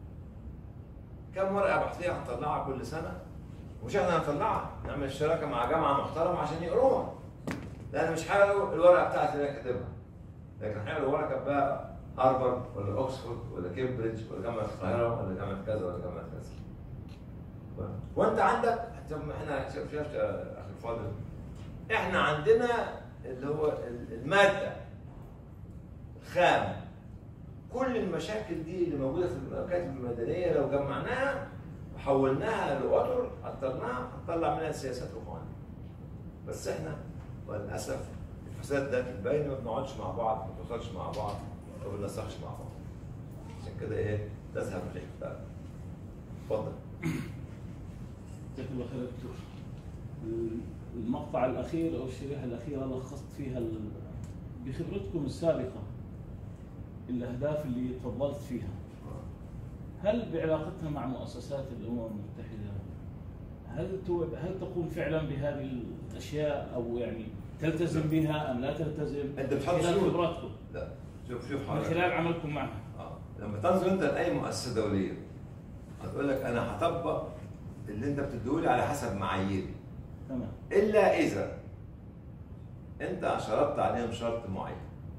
كم ورقه بحثيه هنطلعها كل سنه؟ مش احنا هنطلعها نعمل شراكه مع جامعه محترمه عشان يقروها. لان مش حاجه الورقه بتاعتي اللي انا كاتبها. لكن حلو الورقه بقى هارفارد ولا اوكسفورد ولا كامبريدج ولا جامعه القاهره ولا جامعه كذا ولا جامعه كذا. وانت عندك حتى ما احنا شوف شوف يا اخي الفاضل احنا عندنا اللي هو الماده الخام كل المشاكل دي اللي موجوده في المكاتب المدنيه لو جمعناها وحولناها لاطر قدرناها هنطلع منها سياسات وقوانين بس احنا وللاسف الفساد ده باين ما بنقعدش مع بعض ما بنوصلش مع بعض ما بننسقش مع بعض عشان كده ايه تذهب الريح بتاعتنا اتفضل جزاك الله خير يا دكتور. المقطع الاخير او الشريحه الاخيره لخصت فيها ال- بخبرتكم السابقه الاهداف اللي تفضلت فيها هل بعلاقتها مع مؤسسات الامم المتحده هل تو- هل تقوم فعلا بهذه الاشياء او يعني تلتزم بها ام لا تلتزم؟ أنت بتحط خلال شروط. خبراتكم لا شوف شوف من حضرتك خلال عملكم معها آه. لما تنظر انت لاي مؤسسه دوليه هتقول لك انا هطبق اللي انت بتديهولي على حسب معاييري تمام الا اذا انت شرطت عليهم شرط معين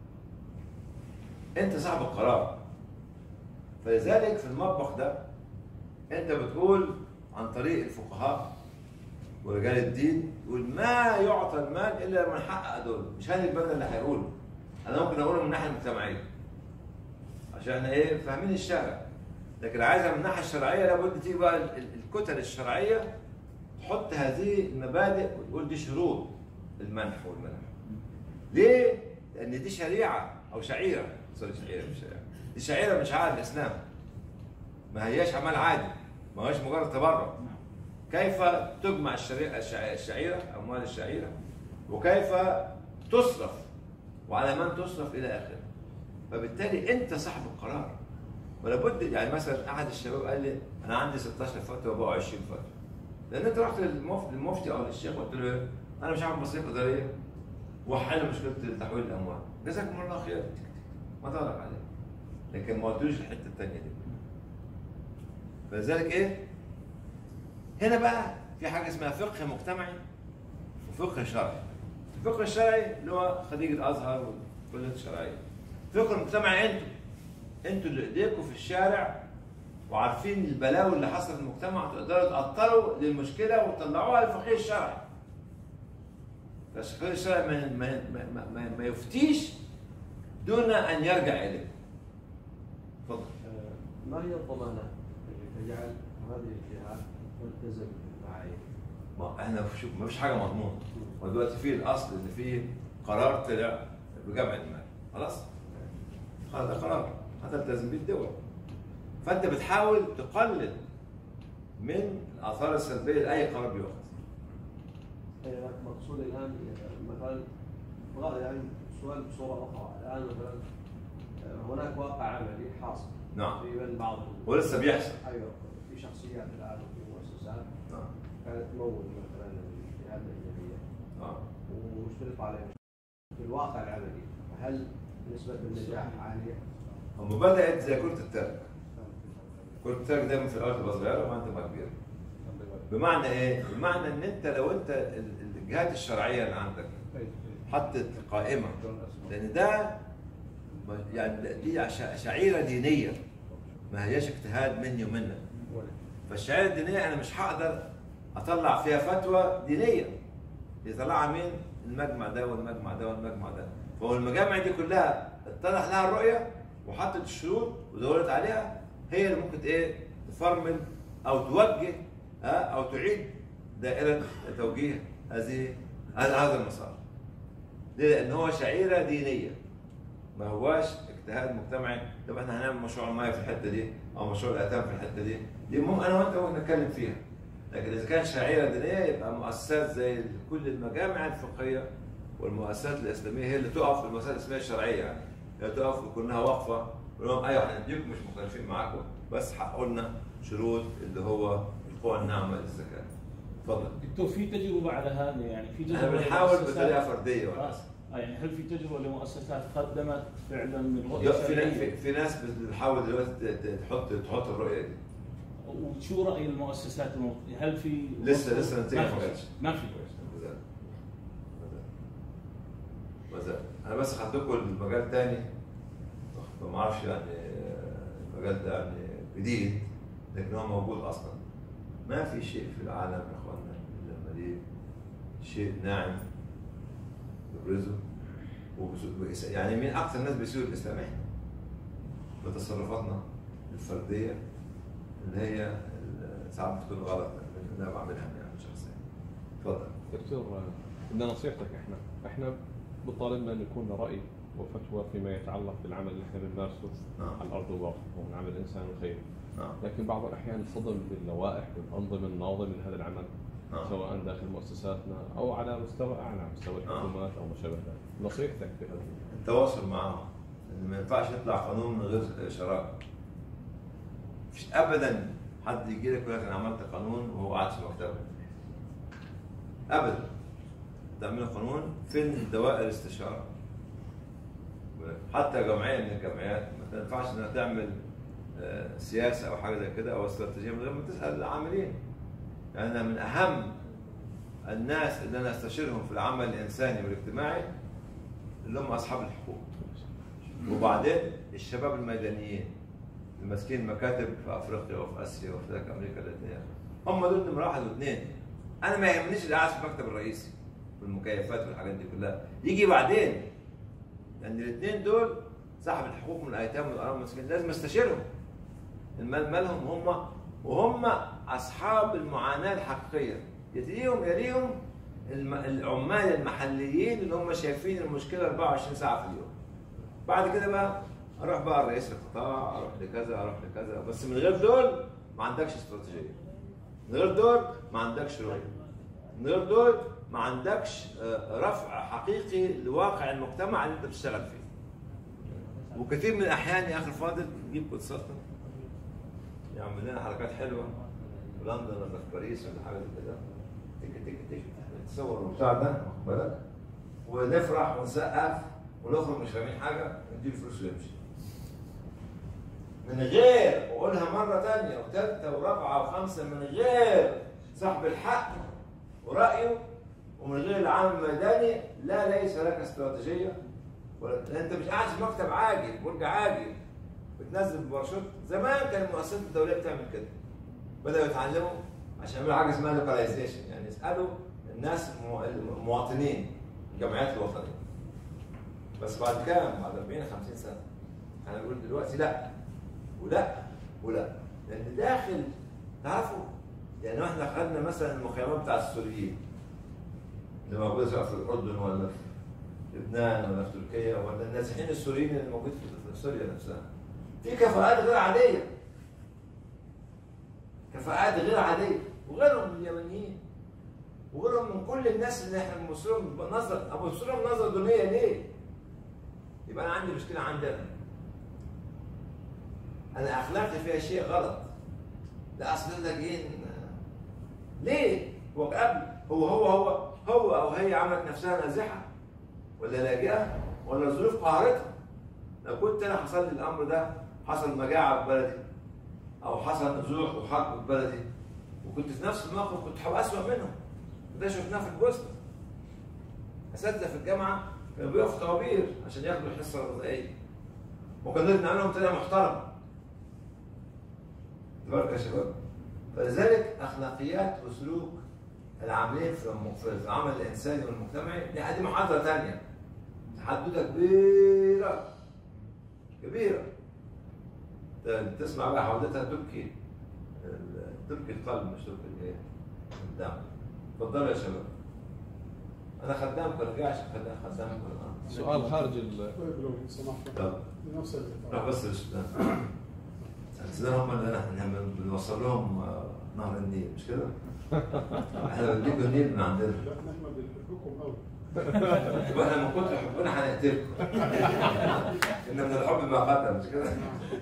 انت صاحب القرار فلذلك في المطبخ ده انت بتقول عن طريق الفقهاء ورجال الدين تقول ما يعطى المال الا لمن حقق دول مش هاني البنا اللي هيقوله انا ممكن اقوله من الناحيه المجتمعيه عشان احنا ايه فاهمين الشارع لكن عايزها من الناحيه الشرعيه لابد تيجي بقى ال- ال- الكتل الشرعيه تحط هذه المبادئ وتقول دي شروط المنح والمنح ليه؟ لان دي شريعه او شعيره سوري شعيره مش شريعه دي شعيره من شعائر الاسلام ما هياش عمل عادي ما هياش مجرد تبرع كيف تجمع الشريعه الشع- الشعيره اموال الشعيره وكيف تصرف وعلى من تصرف الى اخره فبالتالي انت صاحب القرار ولا بد يعني مثلا احد الشباب قال لي انا عندي 16 فتوى وبقوا 20 فتوى لان انت رحت للمف- للمفتي او للشيخ قلت له إيه؟ انا مش عارف مصاريف اداريه وحل مشكله تحويل الاموال جزاكم الله خير ما ضرب عليه لكن ما قلتلوش الحته الثانيه دي فلذلك ايه هنا بقى في حاجه اسمها فقه مجتمعي وفقه شرعي الفقه الشرعي اللي هو خريج الازهر والكليات الشرعيه الفقه المجتمعي انتوا انتوا اللي ايديكم في الشارع وعارفين البلاوي اللي حصلت في المجتمع تقدروا تأطروا للمشكله وتطلعوها للفقيه الشرعي بس الفقيه الشرعي ما, ما, ما, ما, ما, ما يفتيش دون ان يرجع اليه اتفضل ما هي الضمانات التي تجعل هذه الجهات تلتزم بالمعايير؟ ما احنا شوف ما فيش حاجه مضمونه ودلوقتي في الاصل ان في قرار طلع بجمع المال خلاص هذا قرار هتلتزم بيه الدول فانت بتحاول تقلل من الاثار السلبيه لاي قرار بيؤخذ يعني مقصود الان مثلا بغض- يعني سؤال بصوره اخرى الان مثلا هناك واقع عملي حاصل نعم في بين بعض ال- ولسه بيحصل ايوه في شخصيات الان وفي مؤسسات نعم كانت تمول مثلا الاجتهاد الاجنبيه نعم ومشترط عليهم في الواقع العملي هل نسبه النجاح عاليه؟ هم بدات زي كره الترك كره الترك دايما في الاول تبقى صغيره وبعدين تبقى كبيره بمعنى ايه؟ بمعنى ان انت لو انت ال- الجهات الشرعيه اللي عندك حطت قائمه لان ده يعني دي ش- شعيره دينيه ما هياش اجتهاد مني ومنك فالشعيره الدينيه انا مش هقدر اطلع فيها فتوى دينيه يطلعها مين؟ المجمع ده والمجمع ده والمجمع ده فهو المجامع دي كلها اتضح لها الرؤيه وحطت الشروط ودورت عليها هي اللي ممكن ايه تفرمل او توجه ها، او تعيد دائره توجيه هذه هذا هذا المسار ليه؟ لان هو شعيره دينيه ما هواش اجتهاد مجتمعي طب احنا هنعمل مشروع المايه في الحته دي او مشروع الايتام في الحته دي دي مهم انا وانت ممكن نتكلم فيها لكن اذا كان شعيره دينيه يبقى مؤسسات زي كل المجامع الفقهيه والمؤسسات الاسلاميه هي اللي تقف المؤسسات الاسلاميه الشرعيه يعني هي تقف ويكون لها وقفه ونقول لهم ايوه احنا نديكم مش مختلفين معاكم بس حققوا لنا شروط اللي هو القوى الناعمه للزكاه. اتفضل. دكتور في تجربه على هذا يعني في تجربه احنا بنحاول لمؤسسات- بطريقه فرديه آه ولا آه، يعني هل في تجربه لمؤسسات قدمت فعلا الرؤيه لا، في الشرعية؟ في, في ناس بتحاول دلوقتي ت- ت- تحط تحط الرؤيه دي وشو راي المؤسسات الموجودة؟ هل في لسه لسه النتيجه ما ما في جاتش ما في ما زال. ما زال. انا بس خدتكم المجال تاني ما اعرفش يعني المجال ده يعني جديد لكن هو موجود اصلا ما في شيء في العالم يا اخوانا الا لما ليه شيء ناعم يبرزه وبس- ويس- يعني مين اكثر الناس بيسيروا الاسلام احنا بتصرفاتنا الفرديه اللي هي ال- ساعات بتكون غلط اللي انا بعملها يعني شخصيا اتفضل دكتور بدنا نصيحتك احنا احنا بطالبنا ان يكون لنا راي وفتوى فيما يتعلق بالعمل اللي احنا بنمارسه نعم. على الارض الواقع ومن عمل الانسان الخيري نعم لكن بعض الاحيان صدم باللوائح والانظمه الناظمه لهذا العمل نعم. سواء داخل مؤسساتنا او على مستوى اعلى مستوى نعم. الحكومات او ما شابه ذلك نصيحتك في هذا التواصل معهم ان ما ينفعش يطلع قانون من غير شراكه مفيش ابدا حد يجي لك يقول لك انا عملت قانون وهو قاعد في مكتبه ابدا تعمل قانون فين دوائر الاستشاره حتى جمعيه من الجمعيات ما تنفعش انها تعمل آه، سياسه او حاجه زي كده او استراتيجيه من غير ما تسال العاملين يعني أنا من اهم الناس اللي انا استشيرهم في العمل الانساني والاجتماعي اللي هم اصحاب الحقوق وبعدين الشباب الميدانيين اللي ماسكين مكاتب في افريقيا وفي اسيا وفي ذاك امريكا اللاتينيه هم دول نمره واحد واثنين انا ما يهمنيش اللي قاعد في المكتب الرئيسي والمكيفات والحاجات دي كلها يجي بعدين لان الاثنين دول صاحب الحقوق من الايتام والارامل والمساكين لازم استشيرهم المال مالهم هم وهم اصحاب المعاناه الحقيقيه يليهم يليهم الم- العمال المحليين اللي هم شايفين المشكله 24 ساعه في اليوم بعد كده بقى اروح بقى لرئيس القطاع اروح لكذا اروح لكذا بس من غير دول ما عندكش استراتيجيه من غير دول ما عندكش رؤيه من غير دول ما عندكش آه، رفع حقيقي لواقع المجتمع اللي انت بتشتغل فيه وكثير من الاحيان يا اخي الفاضل نجيب كونسلتنت يعمل لنا حركات حلوه في لندن ولا في باريس ولا حاجه زي كده تك تك تك نتصور البتاع ده واخد بالك ونفرح ونسقف ونخرج مش فاهمين حاجه نديله فلوس ويمشي من غير واقولها مره ثانيه وثالثه ورابعه وخمسه من غير صاحب الحق ورايه ومن غير العامل الميداني لا ليس لك استراتيجيه ولا لأن انت مش قاعد في مكتب عاجل برج عاجل بتنزل بباراشوت زمان كان المؤسسات الدوليه بتعمل كده بداوا يتعلموا عشان يعملوا حاجه اسمها لوكاليزيشن يعني يسالوا الناس المو- المواطنين الجمعيات الوطنيه بس بعد كام؟ بعد 40 50 سنه انا بقول دلوقتي لا ولا ولا لان داخل تعرفوا يعني احنا خدنا مثلا المخيمات بتاع السوريين اللي موجوده سواء في الاردن ولا في لبنان ولا في تركيا ولا النازحين السوريين اللي موجود في في سوريا نفسها في كفاءات غير عاديه كفاءات غير عاديه وغيرهم من اليمنيين وغيرهم من كل الناس اللي احنا بنبص لهم بنظره ابص لهم نظره دونيه ليه؟ يبقى انا عندي مشكله عندنا انا اخلاقي فيها شيء غلط لا اصل ده جايين ليه؟ هو قبل هو هو هو هو او هي عملت نفسها نازحه ولا لاجئه ولا الظروف قهرتها لو كنت انا حصل لي الامر ده حصل مجاعه في بلدي او حصل نزوح وحرب في بلدي وكنت في نفس الموقف كنت هبقى اسوء منهم وده شفناه في البوسنه اساتذه في الجامعه كانوا بيقفوا طوابير عشان ياخدوا الحصه الغذائيه وكان نقدر نعملهم بطريقه محترمه تبارك يا شباب فلذلك اخلاقيات وسلوك العاملين في الم- في العمل الانساني والمجتمعي دي هذه محاضره ثانيه حدوته كبيره كبيره ت- تسمع بقى حوادثها تبكي ال- تبكي القلب مش تبكي الايه؟ الدم اتفضلوا يا شباب انا خدامكم رجعش خدام خدامكم الان سؤال خارج ال طيب لو سمحت طب بنفس روح الإطار. بس للسودان السودان هم اللي احنا بنوصل لهم آه، نهر النيل مش كده؟ احنا بنجيب النيل من عندنا لا نحن بنحبكم قوي يبقى احنا من كتر حبنا هنقتلكم ان من الحب ما قدم مش كده؟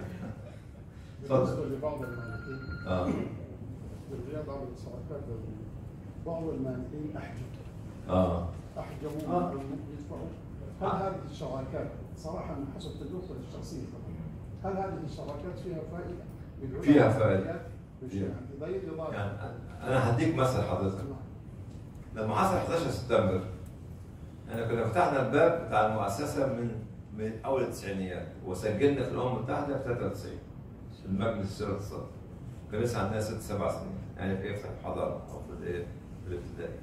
اتفضل. بالنسبه لبعض المانحين اه بالرياض عملت شراكات دوليه بعض المانحين احجموا اه احجموا آه. انهم يدفعوا هل هذه الشراكات صراحه من حسب تجربتي الشخصيه طبعا هل هذه الشراكات فيها فائده؟ بيدعون فيها على فائدة. الشراكات؟ مش فيها. يعني زي الإضافة. يعني انا هديك مثل حضرتك لما حصل 11 سبتمبر احنا كنا فتحنا الباب بتاع المؤسسه من من اول التسعينيات وسجلنا في الامم المتحده في 93 في المجلس الشورى الاقتصادي كان لسه عندنا ست سبع سنين يعني في يفتح الحضاره او في الايه في الابتدائي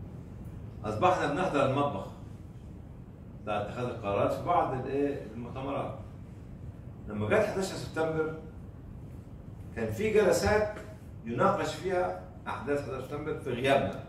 اصبحنا بنحضر المطبخ بتاع اتخاذ القرارات في بعض الايه المؤتمرات لما جت 11 سبتمبر كان في جلسات يناقش فيها احداث 11 سبتمبر في غيابنا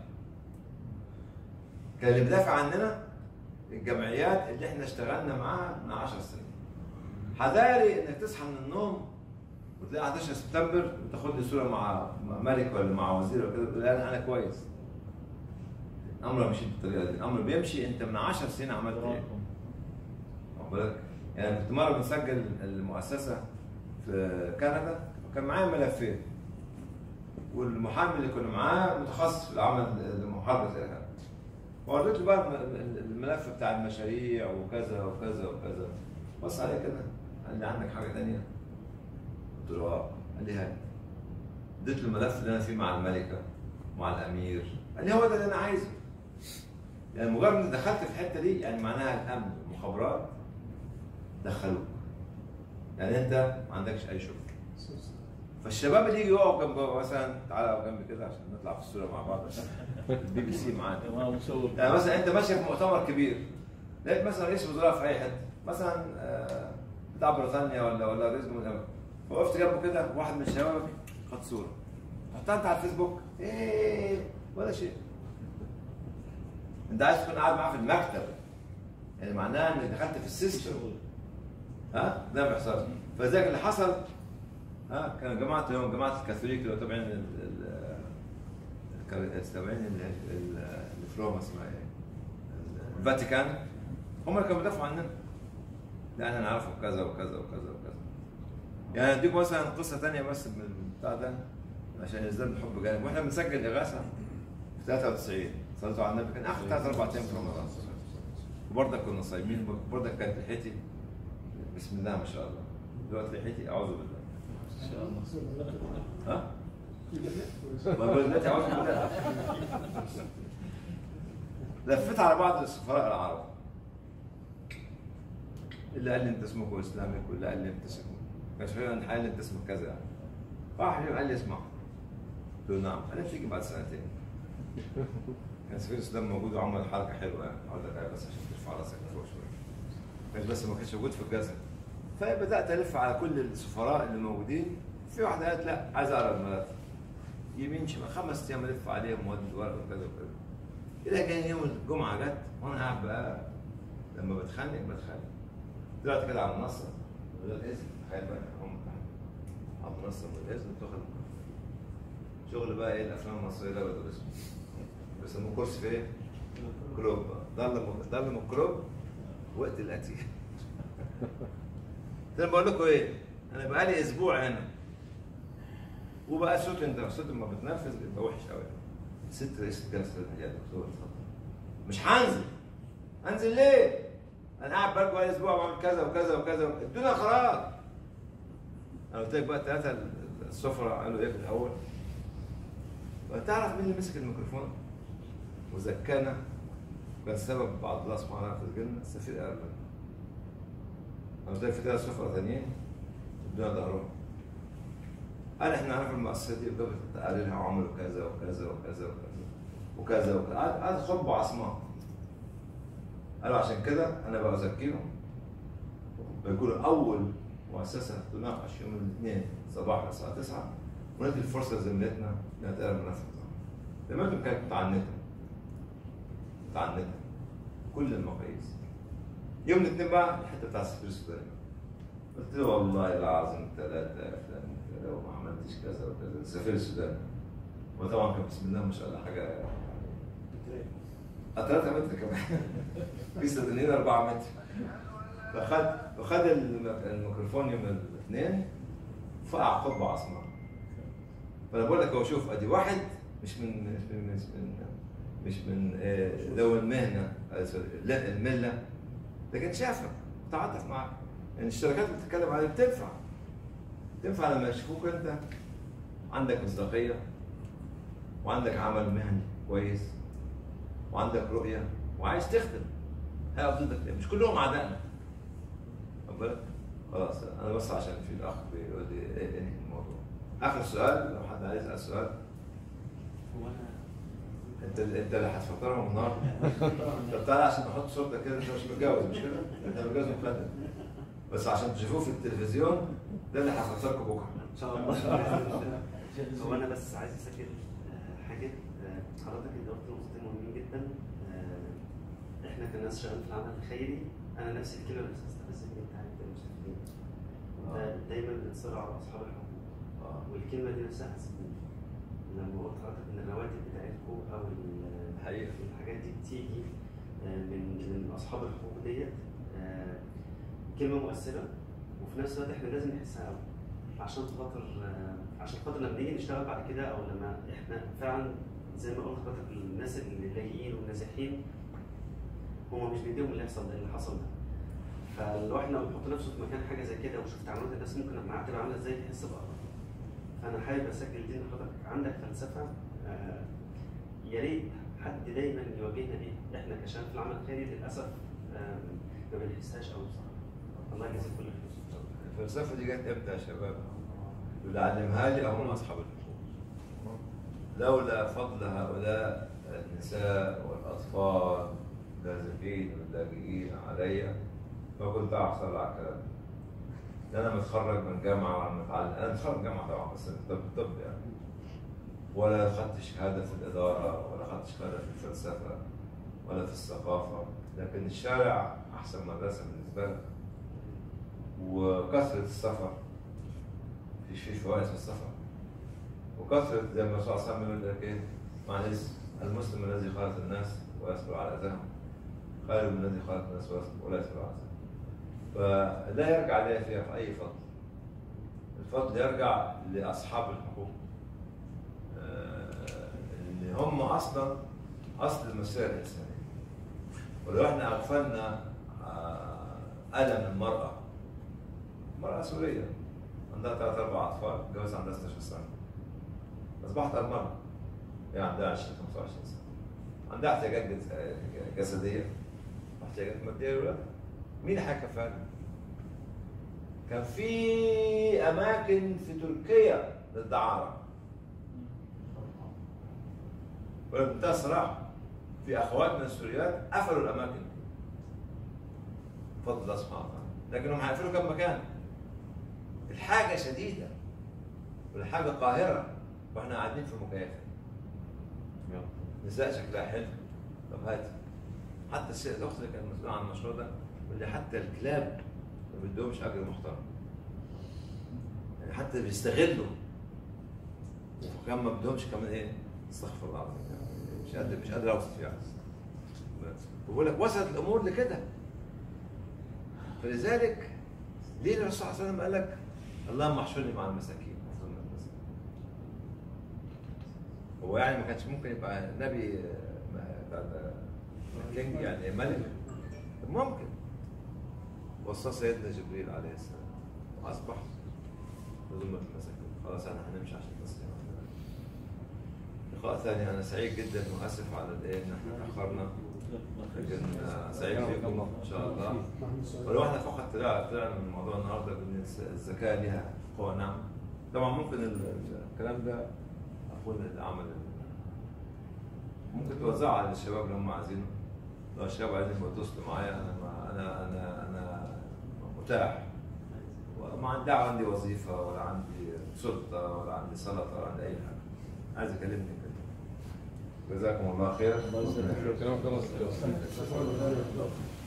كان اللي بيدافع عننا الجمعيات اللي احنا اشتغلنا معاها من 10 سنين حذاري انك تصحى من النوم وتلاقي 11 سبتمبر وتاخد لي صوره مع مع ملك ولا مع وزير ولا كده تقول انا انا كويس الامر مشي بالطريقه دي الامر بيمشي انت من 10 سنين عملت ايه واخد بالك؟ يعني كنت مره بنسجل المؤسسه في كندا وكان معايا ملفين والمحامي اللي كنا معاه متخصص في العمل لمحاربه الارهاب ووريت له بقى الم- الملف بتاع المشاريع وكذا وكذا وكذا بص عليه كده قال لي عندك حاجه ثانيه؟ قلت له اه قال لي هات اديت له الملف اللي انا فيه مع الملكه ومع الامير قال لي هو ده اللي انا عايزه يعني مجرد انك دخلت في الحته دي يعني معناها الامن المخابرات دخلوك يعني انت ما عندكش اي شغل فالشباب اللي يجي يقف جنب مثلا تعالى اقف جنبي كده عشان نطلع في الصوره مع بعض عشان البي بي سي معانا ما مصور يعني مثلا انت ماشي في مؤتمر كبير لقيت مثلا رئيس وزراء في اي حته مثلا آه، بتاع بريطانيا ولا ولا رئيس جمهوريه وقفت جنبه كده واحد من شبابك خد صوره حطها انت على الفيسبوك ايه ولا شيء انت عايز تكون قاعد معاه في المكتب يعني معناها انك دخلت في السيستم ها ده ما بيحصلش فلذلك اللي حصل ها كان جماعه اليوم جماعه الكاثوليك اللي هو تابعين ال- ال- الك- تابعين ال- ال- اللي في روما اسمها ايه؟ الفاتيكان هم اللي كانوا بيدافعوا عننا لا احنا نعرفهم كذا وكذا وكذا وكذا يعني اديك مثلا قصه ثانيه بس من البتاع ده عشان يزداد الحب جانب واحنا بنسجل اغاثه في 93 صليتوا على النبي كان اخر ثلاث اربع ايام في رمضان وبرضك كنا صايمين برضك كانت لحيتي بسم الله ما شاء الله دلوقتي لحيتي اعوذ بالله ان شاء الله ها؟ ما بقول دلوقتي اعوذ بالله لفيت على بعض السفراء العرب اللي قال لي انت اسمك اسلامك واللي قال لي انت اسمك كانش فعلا قال لي انت اسمك كذا يعني راح قال لي اسمع قلت له نعم قال لي تيجي بعد سنتين كان سفير السودان موجود وعمل حركه حلوه يعني اقول لك أيوة بس عشان ترفع راسك فوق شويه كان بس ما كانش موجود في الجزر فبدات الف على كل السفراء اللي موجودين في واحده قالت لا عايز اقرا الملف يمين شمال خمس ايام الف عليهم وادي ورقه وكذا وكذا الى كان يوم الجمعه جت وانا قاعد بقى لما بتخانق بتخانق طلعت كده على المنصه من غير اذن تخيل بقى هم على المنصه من غير اذن بتاخد شغل بقى ايه الافلام المصريه ده ولا اسمه بيسموه كرسي في ايه؟ كروب بقى ضل ضل من الكروب وقت القتيل ده بقول لكم ايه؟ انا بقالي اسبوع هنا وبقى صوت انت صوت لما بتنفذ بيبقى وحش قوي ست رئيسة جلسة يا دكتور اتفضل مش هنزل انزل ليه؟ انا قاعد بقالي بقالي اسبوع بعمل كذا وكذا وكذا وكذا. ادونا قرار انا قلت لك بقى ثلاثة السفراء قالوا ايه في الاول؟ تعرف مين اللي مسك الميكروفون؟ وزكانا وكان سبب بعد الله سبحانه وتعالى في الجنة السفير ايرلند انا قلت لك في ثلاث سفراء ثانيين ادونا ظهرهم قال احنا عارف المؤسسه دي وجابت تقاريرها وعملوا كذا وكذا وكذا وكذا وكذا وكذا قعد قعد خطبه عصماء قالوا عشان كده انا بقى اذكرهم بيكونوا اول مؤسسه تناقش يوم الاثنين صباحا الساعه 9 وندي الفرصه لزميلتنا انها تقرا المنافذ زميلتهم كانت متعنته متعنته كل المقاييس يوم الاثنين بقى الحته بتاع السفير السوداني قلت له والله العظيم ثلاثة أفلام كده وما عملتش كذا وكذا السفير السوداني وطبعا كان بسم الله ما شاء الله حاجة آه، 3 متر كمان في سودانيين 4 متر فخد فخد الم- الميكروفون يوم الاثنين فقع خطبة عصماء فأنا بقول لك هو شوف أدي واحد مش من مش من مش من مش من آه، ذوي المهنة آه، سوري، لا الملة لكن شافك تعاطف معك يعني الشركات اللي بتتكلم عليها بتنفع تنفع لما يشوفوك انت عندك مصداقيه وعندك عمل مهني كويس وعندك رؤيه وعايز تخدم هيقف ضدك ليه؟ مش كلهم اعدائنا واخد بالك؟ خلاص انا بس عشان في الاخ بيقول لي ايه ايه الموضوع اخر سؤال لو حد عايز يسال سؤال هو انا انت انت اللي هتفطرهم النهارده طب تعالى عشان نحط صورتك كده انت مش متجوز مش كده؟ انت متجوز مخلد بس عشان تشوفوه في التلفزيون ده اللي هفطركم بكره ان شاء الله هو انا بس عايز اسجل آه، حاجه آه، حضرتك انت قلت نقطتين مهمين جدا آه، احنا كناس شغالين في العمل الخيري انا نفس الكلمه اللي بستفزني بتاعت المستفيدين آه. ده دايما الاصرار على اصحاب الحقوق اه والكلمه دي نفسها هتسيبني لما قلت حضرتك ان الرواتب بتاعتكم او ال- حقيقة. الحاجات دي بتيجي آه، من من اصحاب الحقوق ديت آه، كلمه مؤثره وفي نفس الوقت احنا لازم نحسها قوي عشان خاطر آه، عشان خاطر لما نيجي نشتغل بعد كده او لما احنا فعلا زي ما قلت لحضرتك الناس اللي لايقين والنازحين هم مش بايديهم اللي يحصل ده اللي حصل ده فالواحد لما بيحط نفسه في مكان حاجه زي كده وشوف تعاملات الناس ممكن لما تبقى عامله ازاي تحس بقى فانا حابب اسجل دي ان حضرتك عندك فلسفه آه، يا ريت حد دايما يواجهنا بيها احنا كشباب في العمل الخيري للاسف آه، ما بنحسهاش قوي بصراحه الله يجازيك كل خير الفلسفه دي جت امتى يا شباب؟ اللي علمها لي هم اصحاب الحقوق لولا فضل هؤلاء النساء والاطفال النازحين واللاجئين علي ما كنت احصل على الكلام ده انا متخرج من جامعه وأنا متعلم انا متخرج من جامعه طبعا بس طب طب يعني ولا خدت شهاده في الاداره ولا خدت شهاده في الفلسفه ولا في الثقافه لكن الشارع احسن مدرسه بالنسبه لي وكثرة السفر في في فوائد في السفر وكثرة زي ما الرسول صلى الله عليه وسلم يقول لك ايه معلش المسلم الذي خالط الناس ويصبر على اذاهم خير من الذي خالط الناس ويصبر ولا يصبر على اذاهم فلا يرجع لي فيها في اي فضل الفضل يرجع لاصحاب الحقوق آه، اللي هم اصلا اصل المسيره الانسانيه ولو احنا اغفلنا آه، الم المراه امرأة سورية عندها ثلاث أربع أطفال اتجوزت عندها 16 سنة أصبحت أرملة هي عندها 20 25 سنة عندها احتياجات جس- جسدية واحتياجات مادية لولادها مين هيكفاها؟ كان في أماكن في تركيا للدعارة وبمنتهى الصراحة في أخوات من السوريات قفلوا الأماكن دي بفضل الله سبحانه وتعالى لكنهم هيقفلوا كم مكان الحاجة شديدة والحاجة قاهرة واحنا قاعدين في مكيفة نساء شكلها حلو طب هاتي حتى السيد الاخت اللي كانت مسؤوله عن المشروع ده واللي حتى الكلاب ما بيدوهمش اجر محترم يعني حتى بيستغلوا وكمان ما بدهمش كمان ايه استغفر الله العظيم يعني مش قادر مش قادر اوصف يعني بقول لك وصلت الامور لكده فلذلك ليه الرسول صلى الله عليه وسلم قال لك اللهم احشرني مع المساكين هو يعني ما كانش ممكن يبقى نبي آه، ما- بتاع ده، كينج يعني ملك ممكن وصى سيدنا جبريل عليه السلام واصبح بذمة المساكين خلاص احنا هنمشي عشان التسليم لقاء ثاني انا سعيد جدا واسف على الايه ان احنا تاخرنا لكن آه، سعيد بكم ان شاء الله نحن سعيد. ولو احنا فقط طلع طلعنا من الموضوع النهارده بان الذكاء لها قوه نعم طبعا ممكن ال- ال- الكلام ده اقول العمل ممكن توزعه على الشباب اللي هم عايزينه لو الشباب عايزين يتصلوا معايا انا ما انا انا انا متاح وما عندي عندي وظيفه ولا عندي سلطه ولا عندي سلطه ولا عندي اي حاجه عايز يكلمني كده جزاكم الله خير كلامك الله